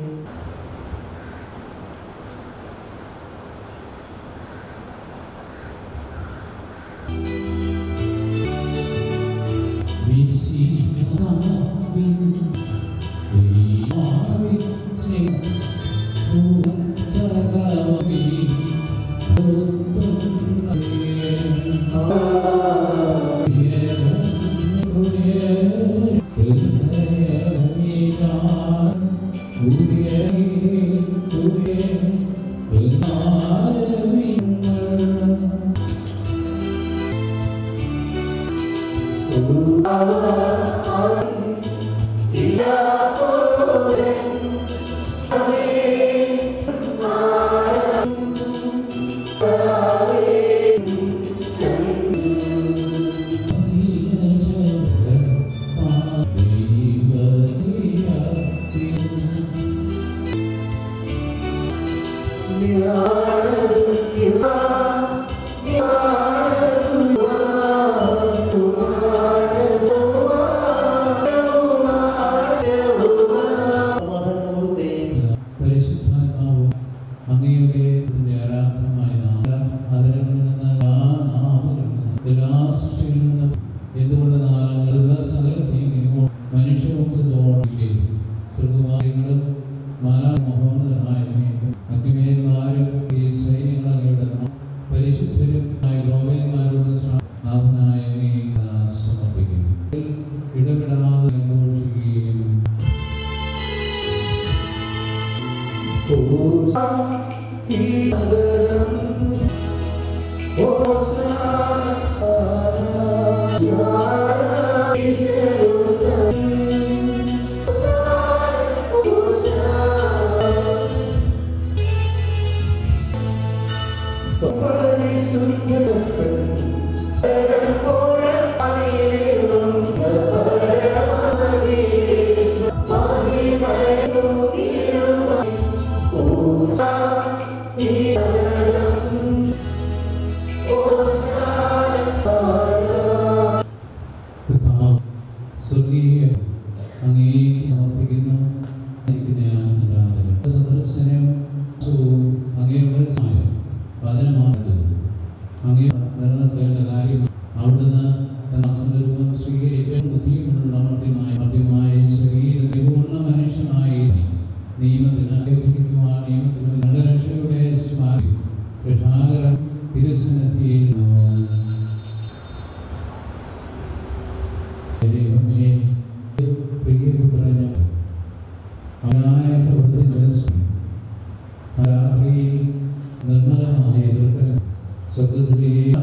സമാധാനം നമ്മളുടെ പരിശുദ്ധാത്മാവും അങ്ങയുടെ ആരാധനമായ അതിരങ്ങളിൽ നിന്ന് എല്ലാ നാവുകളിൽ നിന്ന് എല്ലാ സൃഷ്ടികളിൽ നിന്നും എന്തുകൊണ്ട് നാളങ്ങളുള്ള സകലത്തെയും മനുഷ്യവംശത്തോടെ ചെയ്തു തൃകുമാരികളും മാലാ മഹോന്നതനായ അഗ്നിമേന്മാരും ഈ സൈന്യങ്ങൾ അങ്ങയുടെ നാമം പരിശുദ്ധരും ആയ ഗ്രോവേന്മാരോട് നാഥനായ സമർപ്പിക്കുന്നു ഇടപെടാതെ ഘോഷിക്കുകയും കർത്താവ് സ്വർഗീയ അങ്ങേക്ക് സമർപ്പിക്കുന്നു എനിക്ക് ഞാൻ ആരാധന. സദൃശനും സുഖവും അങ്ങയുടെ സഹായം വചനമാണ് അങ്ങേ നിലനിർത്തേണ്ട കാര്യം അവിടുന്ന് തന്റെ സന്ദർഭം സ്വീകരിച്ച് ബുദ്ധിയുമുള്ള മധ്യമായ മധ്യമായ ശരീരത്തെ പൂർണ്ണ മനുഷ്യനായി നിയമത്തിന് അഭ്യർത്ഥിക്കുവാൻ നിയമത്തിന് നല്ല രക്ഷയുടെ സ്മാരി രക്ഷാകരം തിരുസന്നിധിയിൽ ദൈവമേ പ്രിയപുത്രന് അവനായ സുഹൃത്തിന്റെ രാത്രിയിൽ നിർമ്മലമായ ദുർഘടം സ്വർഗത്തിലെ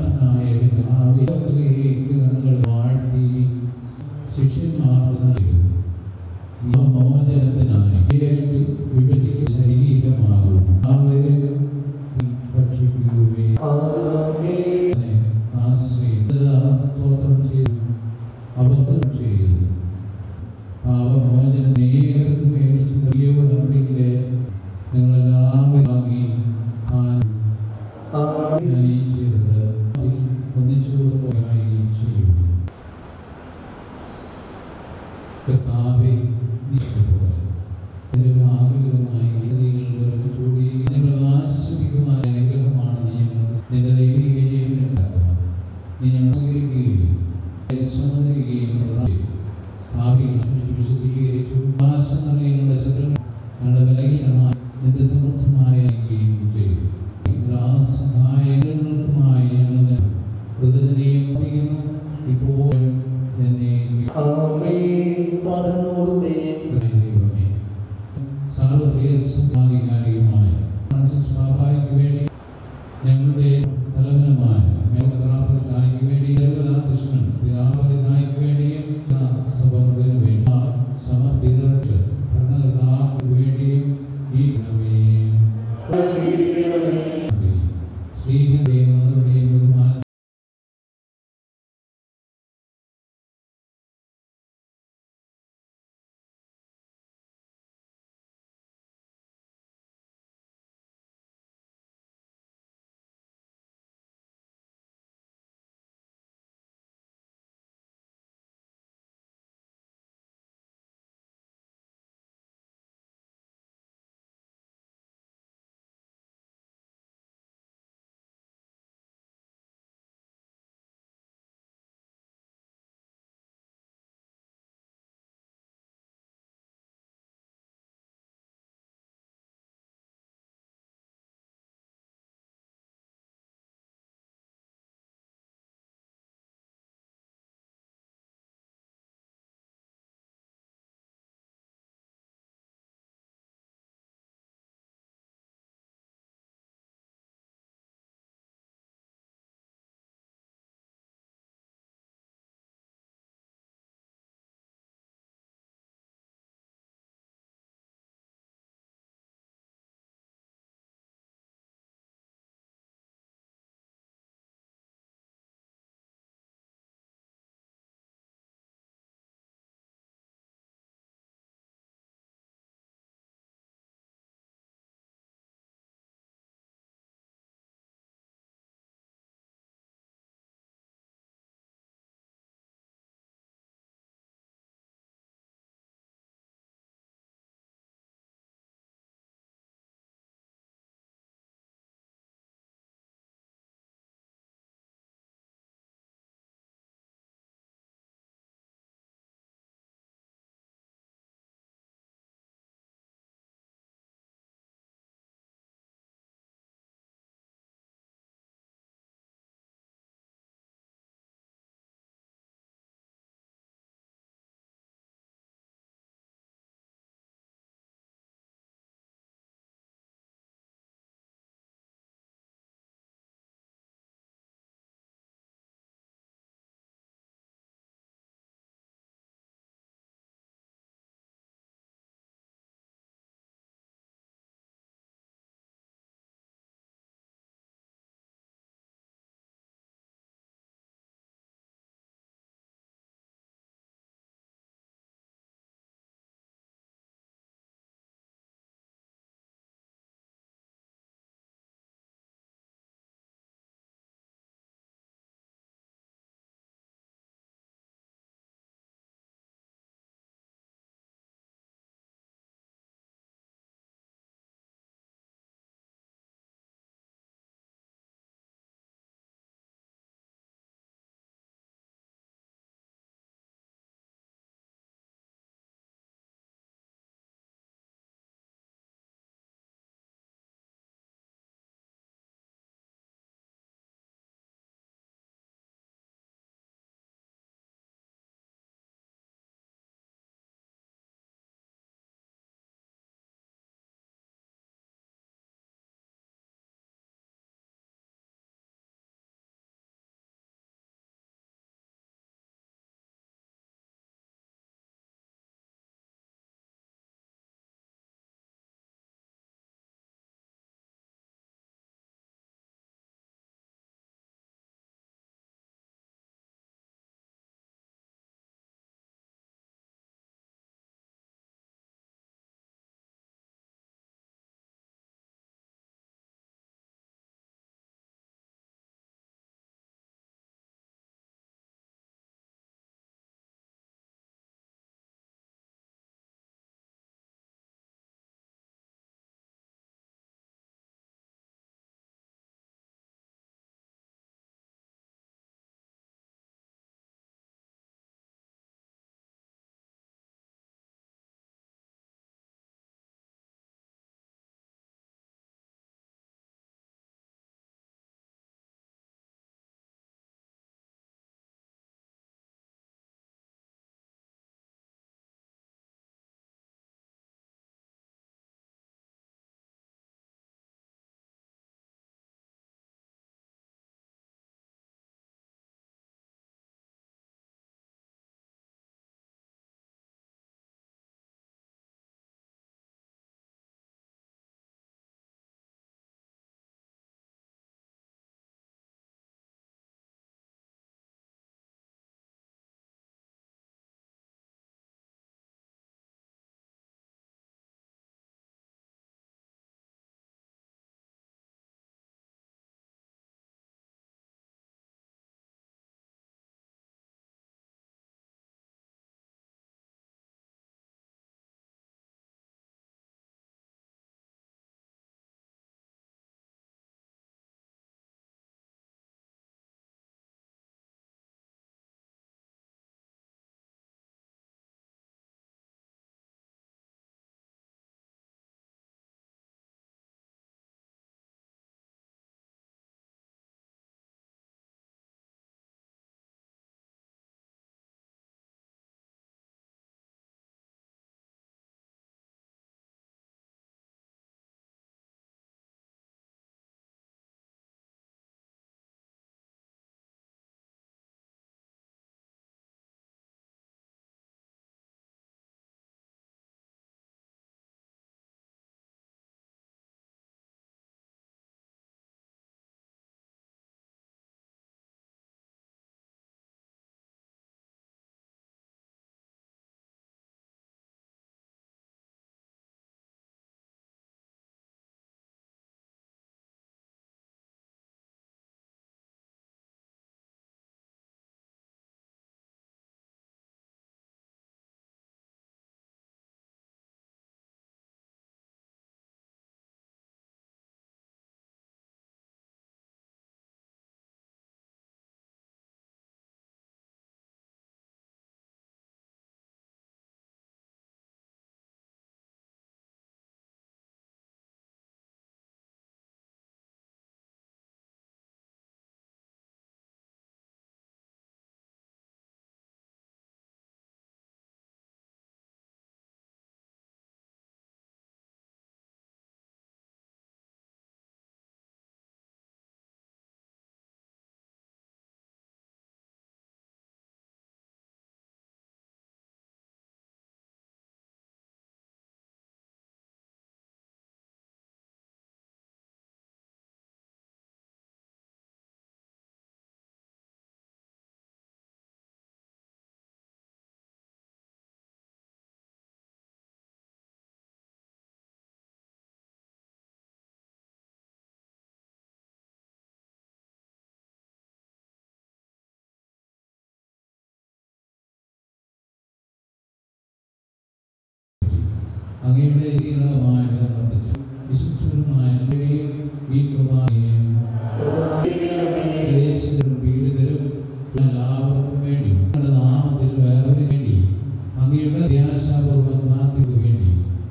അങ്ങയുടെ ദീർഘമായ പ്രവർത്തിച്ചു വിശുദ്ധരുമായ അങ്ങയുടെയും ഈ കൃപയും ദേശത്തിലും പീഡിതരും എല്ലാവർക്കും വേണ്ടി അങ്ങയുടെ നാമത്തിൽ വേറൊരു വേണ്ടി അങ്ങയുടെ ധ്യാസാപൂർവ്വം കാത്തിനു വേണ്ടി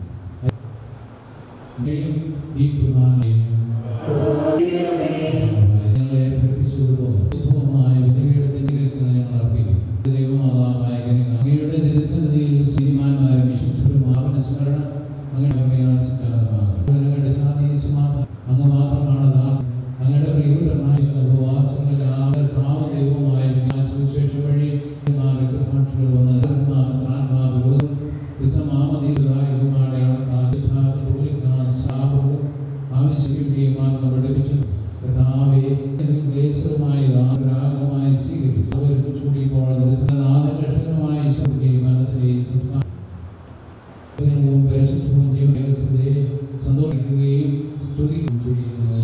അങ്ങയും ഈ കൃപയും ഞങ്ങളെ പഠിപ്പിച്ചതുപോലെ ശുദ്ധമായ ബലിപീഠത്തിലേക്ക് ഞങ്ങൾ അർപ്പിക്കും ദൈവമാതാവായ കനിക, അങ്ങയുടെ തിരുസന്നിധിയിൽ ശ്രീമാന്മാരെ വിശുദ്ധരും ആവന സ്മരണ അങ്ങയുടെ അമ്മയാൽ സംജാതമാകും അങ്ങയുടെ ശാന്തി സമാധാനം അങ്ങ് മാത്രമാണ് നാം അങ്ങയുടെ പ്രിയമായ ഉപവാസങ്ങളുടെ ആവർഭാവ ദൈവമായ സുവിശേഷം വഴി രക്തസാക്ഷികൾ വന്ന് ത്രാൻമാവിരോധം വിസമാമതീതായുമാടെ ശാപവും ആവശ്യക്കുകയും മാത്രം പഠിപ്പിച്ചു കർത്താവെ ക്ലേശവുമായ ഗ്രാഹകമായി സ്വീകരിച്ചു ഒരുമിച്ചുകൂടിയപ്പോൾ നാഥൻ രക്ഷകനുമായ ഈശ്വരന്റെയും മനത്തിലെയും സംസ്കാരവും പരിശുദ്ധവും ജീവനവസ്ഥയെ സന്തോഷിക്കുകയും സ്തുതിക്കുകയും ചെയ്യുന്നു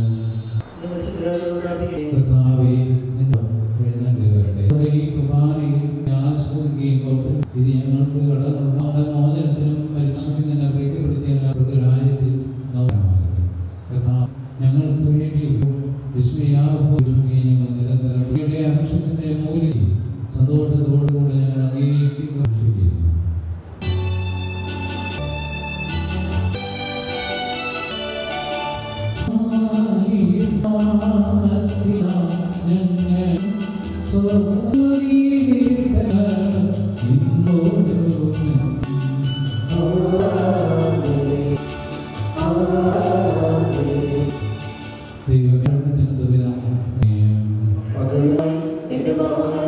കർത്താവേ, നിങ്ങൾ എഴുന്നള്ളി വരട്ടെ. നമ്മുടെ ഈ കുർബാനയിൽ ആസ്വദിക്കുകയും പ്രവർത്തിക്കുകയും ഇത് ഞങ്ങൾക്ക് കടങ്ങളുടെ മോചനത്തിനും പരിശ്രമം തന്നെ പ്രീതിപ്പെടുത്തിയ എല്ലാ സ്വർഗ്ഗരാജ്യത്തിൽ നവമാകട്ടെ. കർത്താവ്, ഞങ്ങൾക്ക് വേണ്ടി വിസ്മയാവുകയും ഞങ്ങൾ നിരന്തരം അങ്ങയുടെ അഭിഷേകത്തിന്റെ മൂല്യം സന്തോഷത്തോടുകൂടി ഞങ്ങൾ അംഗീകരിക്കുകയും ചെയ്യുന്നു എന്റെ പാപങ്ങൾ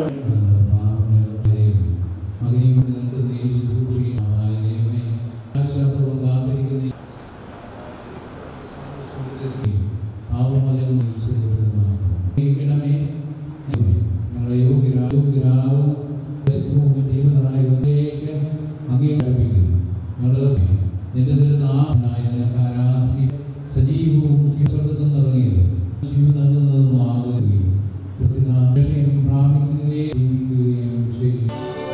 ഞങ്ങളെ യോഗ്യരാവും ജീവനായകത്തേക്ക് അംഗീകരിപ്പിക്കുന്നു ഞങ്ങൾ നിന്റെ തിരുനാമനായ നിനക്ക് ആരാധന സജീവവും സ്വർഗത്തിൽ നിറങ്ങിയത് ജീവൻ നൽകുന്നതുമാകുകയും പ്രതിനാശയം പ്രാപിക്കുകയും ജീവിക്കുകയും ചെയ്യും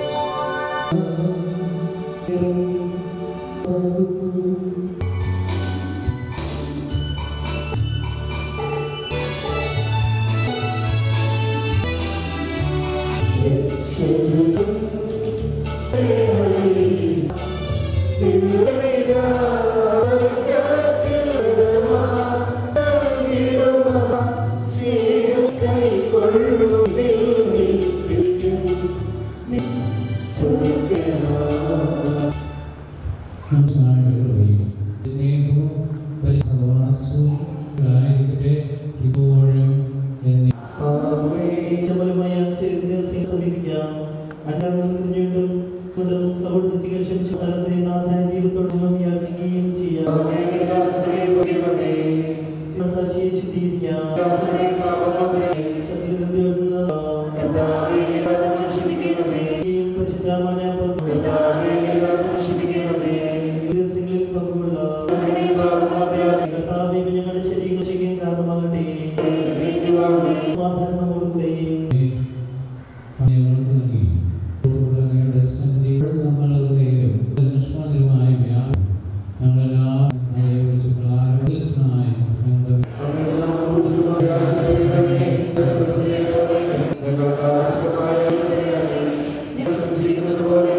മനസ്സിലായിട്ടുള്ളവയും സ്നേഹവും പരിസവാസവും ആയിരിക്കട്ടെ ഇപ്പോഴും എന്നീ മൂലമായ ശരീരത്തെ സമീപിക്കാം അല്ലാതും കൊണ്ടും സൗഹൃദത്തിൽ ക്ഷമിച്ച സ്ഥലത്തിനെ നാഥനായ ദൈവത്തോടൊപ്പം യാചിക്കുകയും ചെയ്യാം സാക്ഷിയെ ശുദ്ധീകരിക്കാം സത്യത്തിൽ പരിശുദ്ധമായ ദിവസങ്ങളിൽ പങ്കുള്ള കർത്താവേ ഞങ്ങളുടെ ശരീരം രക്ഷിക്കാൻ കാരണമാകട്ടെ സമാധാനം നമ്മോടുകൂടെ ഞങ്ങൾക്ക് നൽകി അങ്ങയുടെ സന്നിധിയിൽ നമ്മളേലും നിഷ്കളങ്കരമായ വ്യാപനം ഞങ്ങളെല്ലാം അങ്ങയെ വിളിച്ച് ആരോഗ്യസ്നായ ഞങ്ങളുടെ ഞങ്ങൾക്ക് ആവശ്യമായ സംശയിക്കുന്നത് പോലെ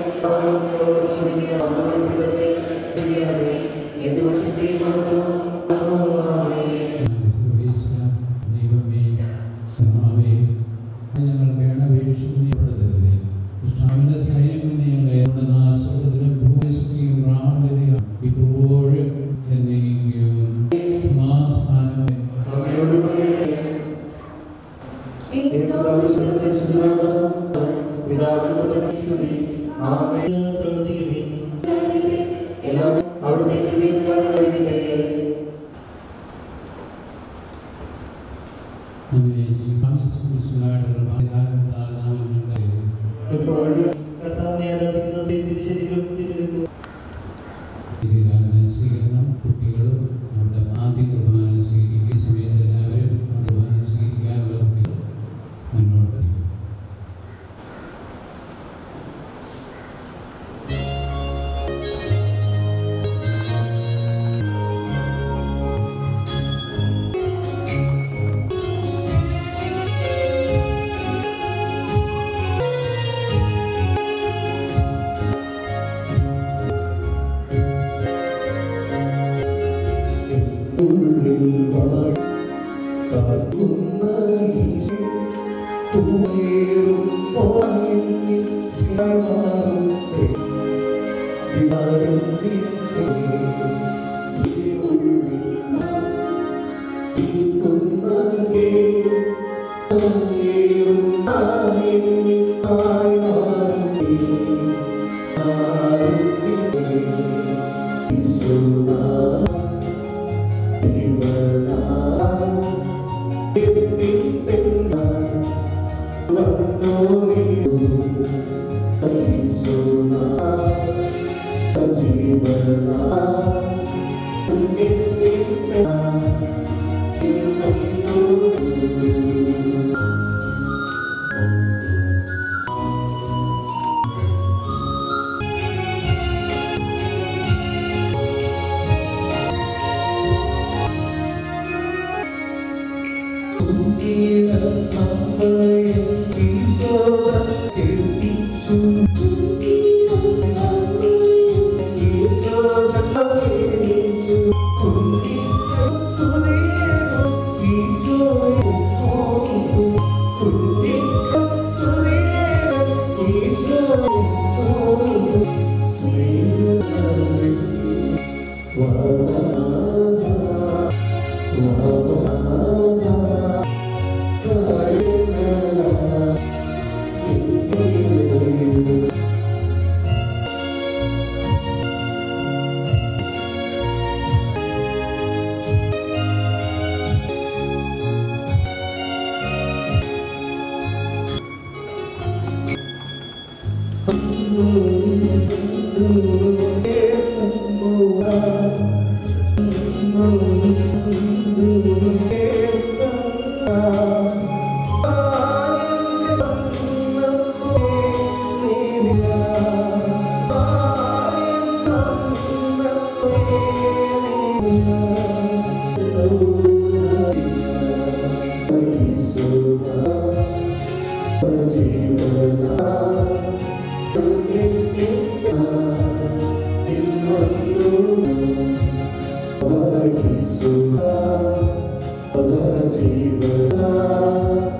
എന്ത് വർഷത്തെയും ദൈവമേ കർത്താവേ, ഞങ്ങൾ കേണപേക്ഷിക്കപ്പെടുത്തരുതേ. ഇഷ്ടാവിന്റെ സൈന്യം ഞങ്ങളെ നാശത്തിലും ഭൂമിസുഖിയും പ്രാബല്യതയും ഇപ്പോഴും എന്നേക്കും സമാധാനം അങ്ങയോട് പിതാവിനും സ്തുതി ആമേ പ്രവർത്തിക്കുകയും എല്ലാം അവിടുത്തെ കൃപയും കഴിക്കട്ടെ നമ്മെ ജീവിതമായിട്ടുള്ള ഭാഗ്യത്താൽ നാം ഞങ്ങളെ ഇപ്പോഴും കർത്താവിനെ ആരാധിക്കുന്ന തിരുശരീരം തിരുരക്തവും തിരുകാരനെ സ്വീകരണം കുട്ടികളും അവരുടെ ആദ്യ കുർബാന സ്വീകരിക്കുക ഈ സമയത്ത് എല്ലാവരും കുർബാന സ്വീകരിക്കാനുള്ള കുട്ടികൾ മുന്നോട്ട് യേശുവേ ജീവന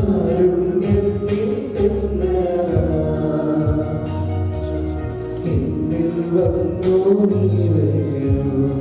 കാരുണ്യത്തിൻ തെന്നലാ എന്നിൽ വന്നു നീ വരൂ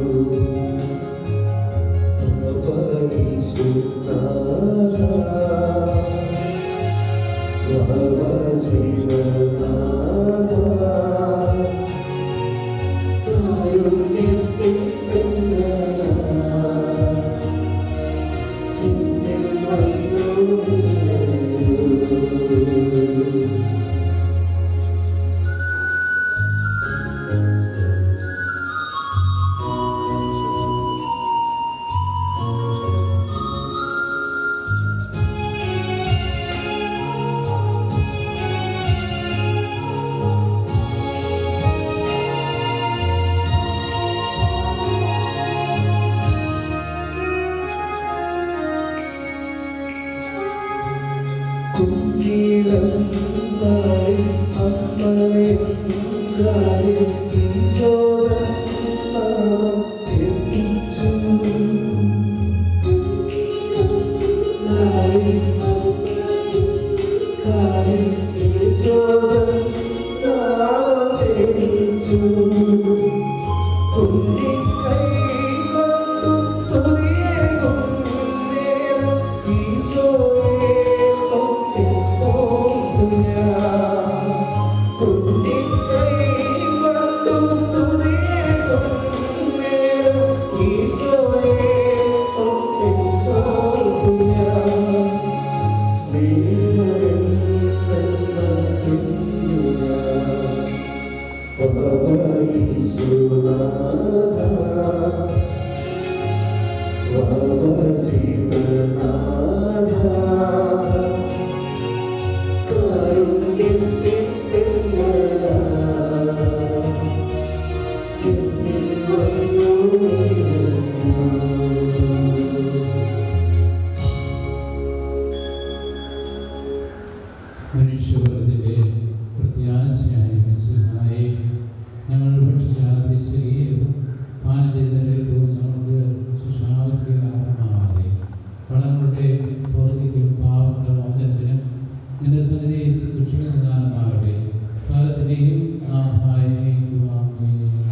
മനുഷ്യവർഗത്തിൻ്റെ പ്രത്യാശയായ മിശിഹായെ ഞങ്ങൾ ഭക്ഷിച്ചാതി ശരീരവും പാനം ചെയ്ത രക്തവും ഞങ്ങൾക്ക് ശിക്ഷാവിற்கு കാരണമാകാതെ കടങ്ങളുടെ പുറത്തേക്കും പാവങ്ങളുടെ മോചനത്തിനും നിന്റെ സന്നിധിയിൽ സൂക്ഷിക്കുന്ന ദാനമാകട്ടെ സ്ഥലത്തിൻ്റെയും നാഥായ നീക്കുവാമേ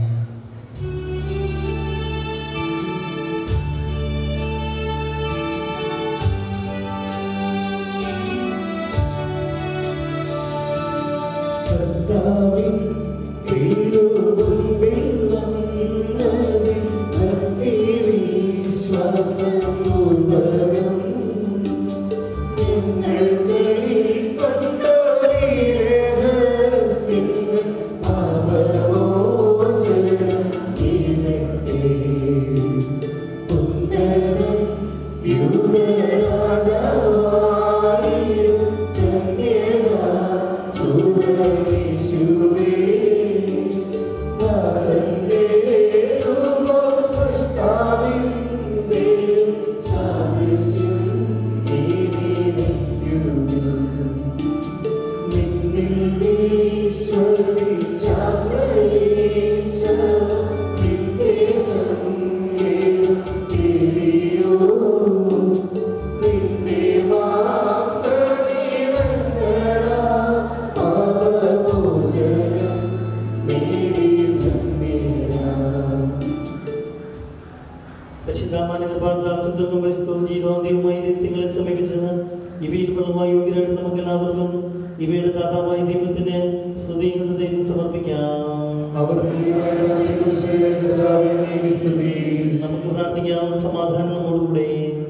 കർത്താവിൻ തിരുമുമ്പിൽ വന്നതിൽ ഭക്തിവിശ്വാസപൂർവകം ഞങ്ങൾ കൈക്കൊണ്ടൊരു രഹസ്യങ്ങൾ പാപമോചനം ചെയ്യട്ടെ. ഉന്നതൻ യുവരാജാവായിടും കന്യകാ സുരേശുവേ ദാസന്റെ രൂപം സൃഷ്ടാവിന്റെ സാദൃശ്യം നീതിനിത്യുവിൽ. നിന്നിൽ വിശ്വസിച്ചാശ്രയിച്ച നിന്റെ സങ്കേതം തിരിയോ. നിന്റെ മാംസനീളങ്ങളാൽ പാപമോചനം നേടി ധന്യരാം. പരിശുദ്ധാമാനകൃപാദാസത്വം പരിസ്ഥവും ജീവോന്തിയുമായി ദേശങ്ങളെ സമീപിച്ചത് ഇവയിൽ ഫലമായി യോഗ്യരായിട്ട് നമുക്ക് എല്ലാവർക്കും ഇവയുടെ ദാതാവായ ദൈവത്തിന് സ്തുതിയും ദൈവം സമർപ്പിക്കാം അവർ പ്രിയമായ കർത്താവേ, നീ സ്തുതി നമുക്ക് പ്രാർത്ഥിക്കാം സമാധാനം നമ്മോടുകൂടെ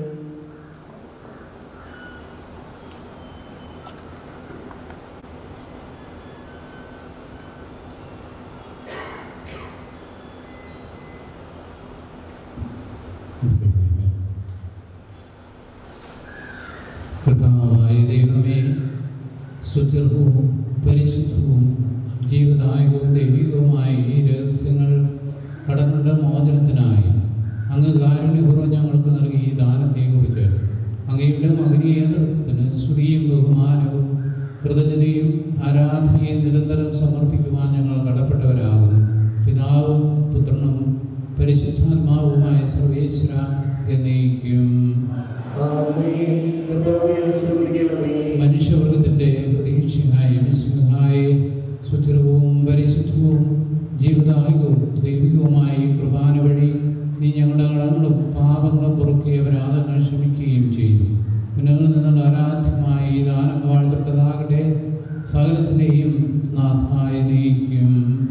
കർത്താവായ ദൈവമേ സുദീർഘവും പരിശുദ്ധവും ജീവദായകവും ദൈവികവുമായ ഈ രഹസ്യങ്ങൾ കടങ്ങളുടെ മോചനത്തിനായി അങ്ങ് കാരുണ്യപൂർവ്വം ഞങ്ങൾക്ക് നൽകി ഈ ദാനത്തെക്കുറിച്ച് അങ്ങയുടെ മകനീയ നേതൃത്വത്തിന് സ്തുതിയും ബഹുമാനവും കൃതജ്ഞതയും ആരാധനയും നിരന്തരം സമർപ്പിക്കുവാൻ ഞങ്ങൾ കടപ്പെട്ടവരാകുന്നു പിതാവും പുത്രനും പരിശുദ്ധാത്മാവുമായ സർവേശ്വര എന്നേക്കും ആമേൻ കർത്താവേ ആശീർവദിക്കണമേ മനുഷ്യവർഗത്തിൻ്റെ പ്രതീക്ഷയായ മിശിഹായ സുസ്ഥിരവും പരിശുദ്ധവും ജീവദായകവും ദൈവികവുമായ ഈ കുർബാന വഴി നീ ഞങ്ങളുടെ കടങ്ങളും പാപങ്ങളും പുറക്കി അപരാധങ്ങൾ ക്ഷമിക്കുകയും ചെയ്തു ഉന്നതങ്ങളിൽ നിന്നുള്ള ആരാധ്യമായ ഈ ദാനം വാഴ്ത്തപ്പെട്ടതാകട്ടെ സകലത്തിൻ്റെയും നാഥായ നീക്കും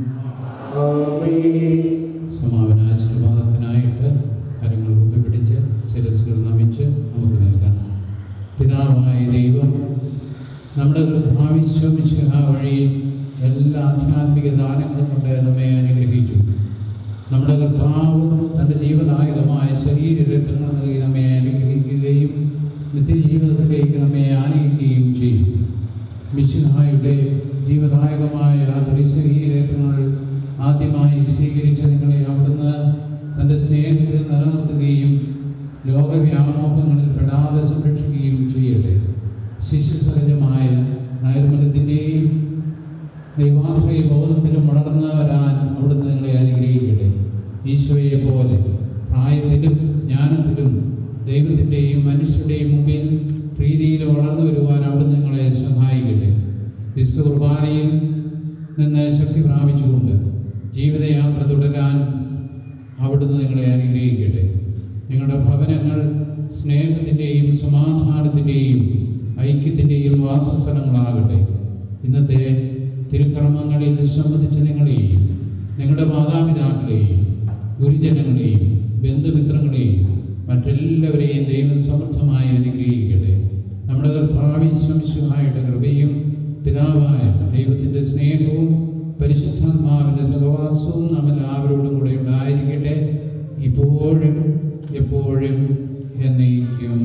ആമേൻ സമാപനാശീർവാദത്തിനായിട്ട് കരങ്ങൾ കുത്തിപ്പിടിച്ച് ശിരസ്സുകൾ നമിച്ച് നമുക്ക് നൽകാം പിതാവായ ദൈവം നമ്മുടെ കൃത്യാവിശ്വമിശിഹ വഴി എല്ലാ ആധ്യാത്മിക ദാനങ്ങളും കൊണ്ട് നമ്മെ അനുഗ്രഹിച്ചു നമ്മുടെ കർത്താവ് തൻ്റെ ജീവദായകമായ ശരീരരത്നങ്ങൾ നൽകി നമ്മെ അനുഗ്രഹിക്കുകയും നിത്യജീവിതത്തിലേക്ക് നമ്മെ ആനയിക്കുകയും ചെയ്യും മിശിഹായുടെ ജീവദായകമായ ആ ശരീരങ്ങൾ ആദ്യമായി സ്വീകരിച്ച നിങ്ങളെ അവിടുന്ന് തൻ്റെ സ്നേഹത്തിൽ നിലനിർത്തുകയും ലോകവ്യാമോഹങ്ങളിൽ പെടാതെ സംരക്ഷിക്കുകയും ചെയ്യട്ടെ ശിശുസഹജമായ നൈർമല്യത്തിൻ്റെയും ദൈവാശ്രയ ബോധത്തിലും വളർന്നു വരാൻ അവിടുന്ന് നിങ്ങളെ അനുഗ്രഹിക്കട്ടെ ഈശോയെ പോലെ പ്രായത്തിലും ജ്ഞാനത്തിലും ദൈവത്തിൻ്റെയും മനുഷ്യരുടെയും മുമ്പിൽ പ്രീതിയിൽ വളർന്നു വരുവാൻ അവിടുന്ന് നിങ്ങളെ സഹായിക്കട്ടെ വിശുദ്ധ കുർബാനയിൽ നിന്ന് ശക്തി പ്രാപിച്ചുകൊണ്ട് ജീവിതയാത്ര തുടരാൻ അവിടുന്ന് നിങ്ങളെ അനുഗ്രഹിക്കട്ടെ നിങ്ങളുടെ ഭവനങ്ങൾ സ്നേഹത്തിൻ്റെയും സമാധാനത്തിൻ്റെയും ഐക്യത്തിൻ്റെയും വാസസ്ഥലങ്ങളാകട്ടെ ഇന്നത്തെ തിരുക്കർമ്മങ്ങളിൽ സംബന്ധിച്ച നിങ്ങളെയും നിങ്ങളുടെ മാതാപിതാക്കളെയും ഗുരുജനങ്ങളെയും ബന്ധുമിത്രങ്ങളെയും മറ്റെല്ലാവരെയും ദൈവം സമൃദ്ധമായി അനുഗ്രഹിക്കട്ടെ നമ്മുടെ കർത്താവി ശ്രമിച്ചുമായുടെ കൃപയും പിതാവായ ദൈവത്തിൻ്റെ സ്നേഹവും പരിശുദ്ധാത്മാവിൻ്റെ സഹവാസവും നാം എല്ലാവരോടും കൂടെ ഉണ്ടായിരിക്കട്ടെ ഇപ്പോഴും എപ്പോഴും എന്നേക്കും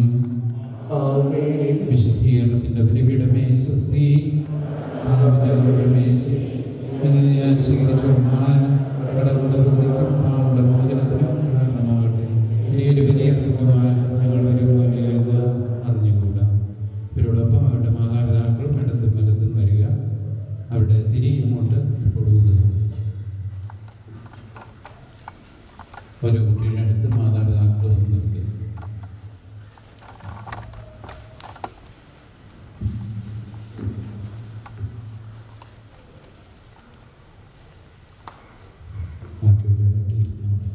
ആമേൻ വിശുദ്ധീകരണത്തിൻ്റെ ബലിപീഠമേ സ്വസ്തി കർത്താവിന്റെ ബലിപീഠമേ സ്വസ്തി. ഇന്ന് ഞാൻ സ്വീകരിച്ച ബഹുമാനം കടകളുടെ പ്രതിക്കും പാവങ്ങളുടെ മോചനത്തിനും കാരണമാകട്ടെ ഇനിയൊരു ബലിയർപ്പിക്കുവാൻ ഞങ്ങൾ വരുപോലെ എന്ന് അറിഞ്ഞുകൂടാ ഇവരോടൊപ്പം അവരുടെ മാതാപിതാക്കളും ഇടത്തും വലത്തും വരിക അവിടെ തിരികെ അങ്ങോട്ട് ഇപ്പോൾ ഊതുക ഓരോ കുട്ടിയുടെ അടുത്ത് മാതാപിതാക്കൾ വന്ന് നിൽക്കുക ബാക്കിയുള്ളവരോട് ഇരുന്നോട്ടെ.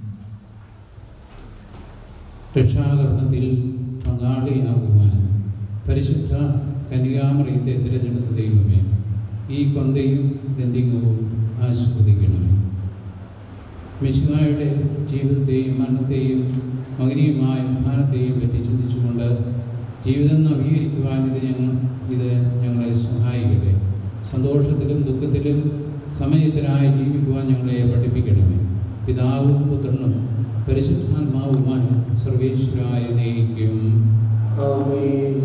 രക്ഷാകർമ്മത്തിൽ പങ്കാളിയാകുവാൻ പരിശുദ്ധ കന്യാമറിയത്തെ തിരഞ്ഞെടുത്ത ദൈവമേ ഈ കൊന്തയും ഗന്ധികവും ആസ്വദിക്കണമേ മിശുഹായുടെ ജീവിതത്തെയും മരണത്തെയും മകനീയമായ ഉത്ഥാനത്തെയും പറ്റി ചിന്തിച്ചുകൊണ്ട് ജീവിതം നവീകരിക്കുവാൻ ഇത് ഞങ്ങൾ ഇത് ഞങ്ങളെ സഹായിക്കട്ടെ സന്തോഷത്തിലും ദുഃഖത്തിലും സമയത്തിനായി ജീവിക്കുവാൻ ഞങ്ങളെ പഠിപ്പിക്കണമേ പിതാവും പുത്രനും പരിശുദ്ധാത്മാവുമായി സർവേശ്വരായ നയിക്കും ആമേൻ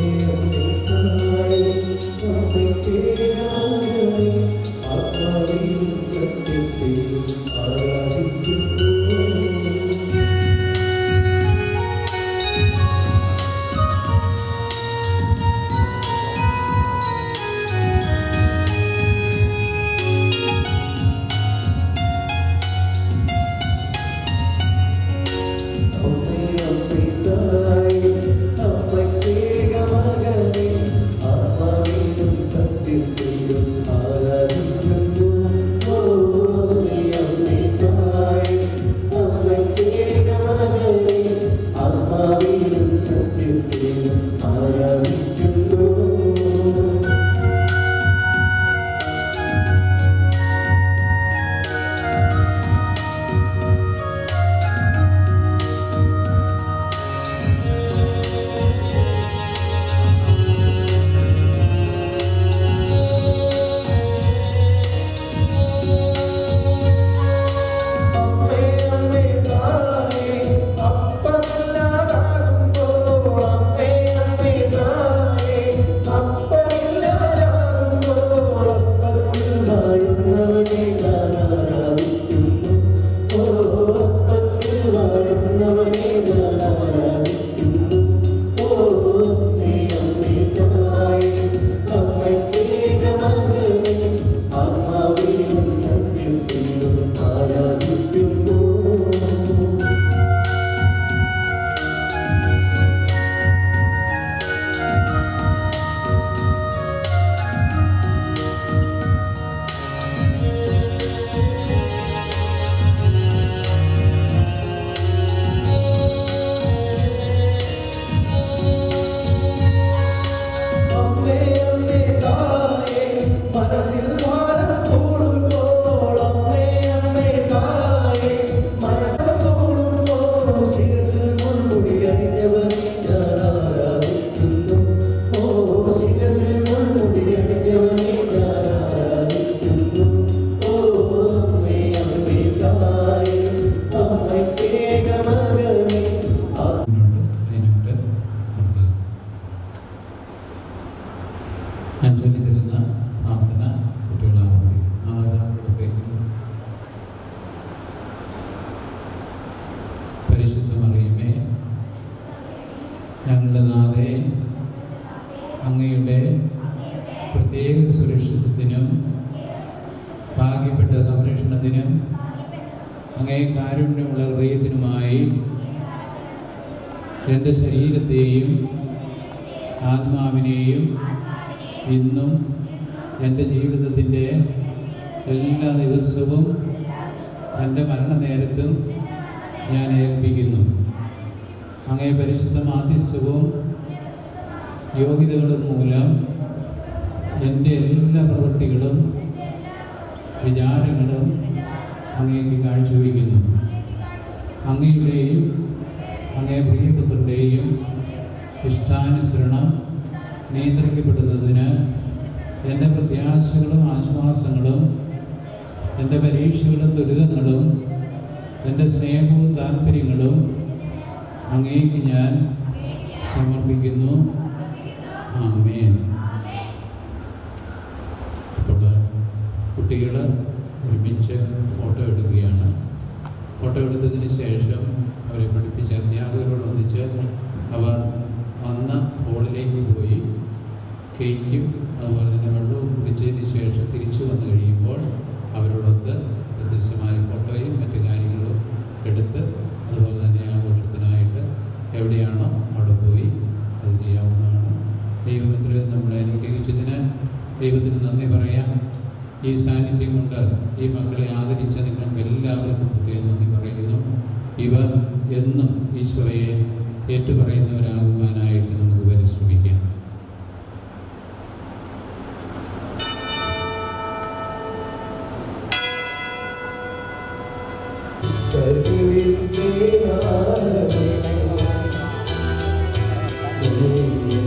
ആത്മാവിൽ ഞാൻ ചൊല്ലിത്തരുന്ന പ്രാർത്ഥന കുട്ടികൾ ആവർത്തിക്കും മാതാപിതാക്കളുടെ പേരിൽ പരിശുദ്ധ മറിയമേ ഞങ്ങളുടെ നാഥേ അങ്ങയുടെ പ്രത്യേക സുരക്ഷിതത്തിനും ഭാഗ്യപ്പെട്ട സംരക്ഷണത്തിനും അങ്ങേ കാരുണ്യമുള്ള ഹൃദയത്തിനുമായി എൻ്റെ ശരീരത്തെയും ആത്മാവിനെയും ഇന്നും എൻ്റെ ജീവിതത്തിൻ്റെ എല്ലാ ദിവസവും എൻ്റെ മരണനേരത്തും ഞാൻ ഏൽപ്പിക്കുന്നു അങ്ങേ പരിശുദ്ധ മാധ്യസ്ഥവും യോഗ്യതകളും മൂലം എൻ്റെ എല്ലാ പ്രവൃത്തികളും വിചാരങ്ങളും അങ്ങേക്ക് കാഴ്ചവെക്കുന്നു അങ്ങയുടെയും അങ്ങേ പ്രിയപുത്രൻ്റെയും ഇഷ്ടാനുസരണം നിയന്ത്രിക്കപ്പെടുന്നതിന് എൻ്റെ പ്രത്യാശകളും ആശ്വാസങ്ങളും എൻ്റെ പരീക്ഷകളും ദുരിതങ്ങളും എൻ്റെ സ്നേഹവും താല്പര്യങ്ങളും അങ്ങേക്ക് ഞാൻ സമർപ്പിക്കുന്നു ആമേൻ അപ്പോൾ കുട്ടികൾ ഒരുമിച്ച് ഫോട്ടോ എടുക്കുകയാണ് ഫോട്ടോ എടുത്തതിന് ശേഷം അവരെ പഠിപ്പിച്ച അധ്യാപകരോടൊന്നിച്ച് അവർ വന്ന ഹോളിലേക്ക് പോയി കേക്കും അതുപോലെ തന്നെ വെള്ളവും കുടിച്ചതിന് ശേഷം തിരിച്ചു വന്നു കഴിയുമ്പോൾ അവരോടൊത്ത് വ്യത്യസ്തമായ ഫോട്ടോയും മറ്റു കാര്യങ്ങളും എടുത്ത് അതുപോലെ തന്നെ ആഘോഷത്തിനായിട്ട് എവിടെയാണോ അവിടെ പോയി അത് ചെയ്യാവുന്നതാണ് ദൈവത്തിൽ നമ്മളെ അനുഗ്രഹിച്ചതിന് ദൈവത്തിന് നന്ദി പറയാം ഈ സാന്നിധ്യം കൊണ്ട് ഈ മക്കളെ ആദരിച്ച നിങ്ങൾക്ക് എല്ലാവർക്കും പ്രത്യേകം നന്ദി പറയുന്നു ഇവർ എന്നും ഈശോയെ ഏറ്റുപറയുന്നവരാകുവാനായിട്ട് നമുക്ക് പരിശ്രമിക്കാം കരുവിൽ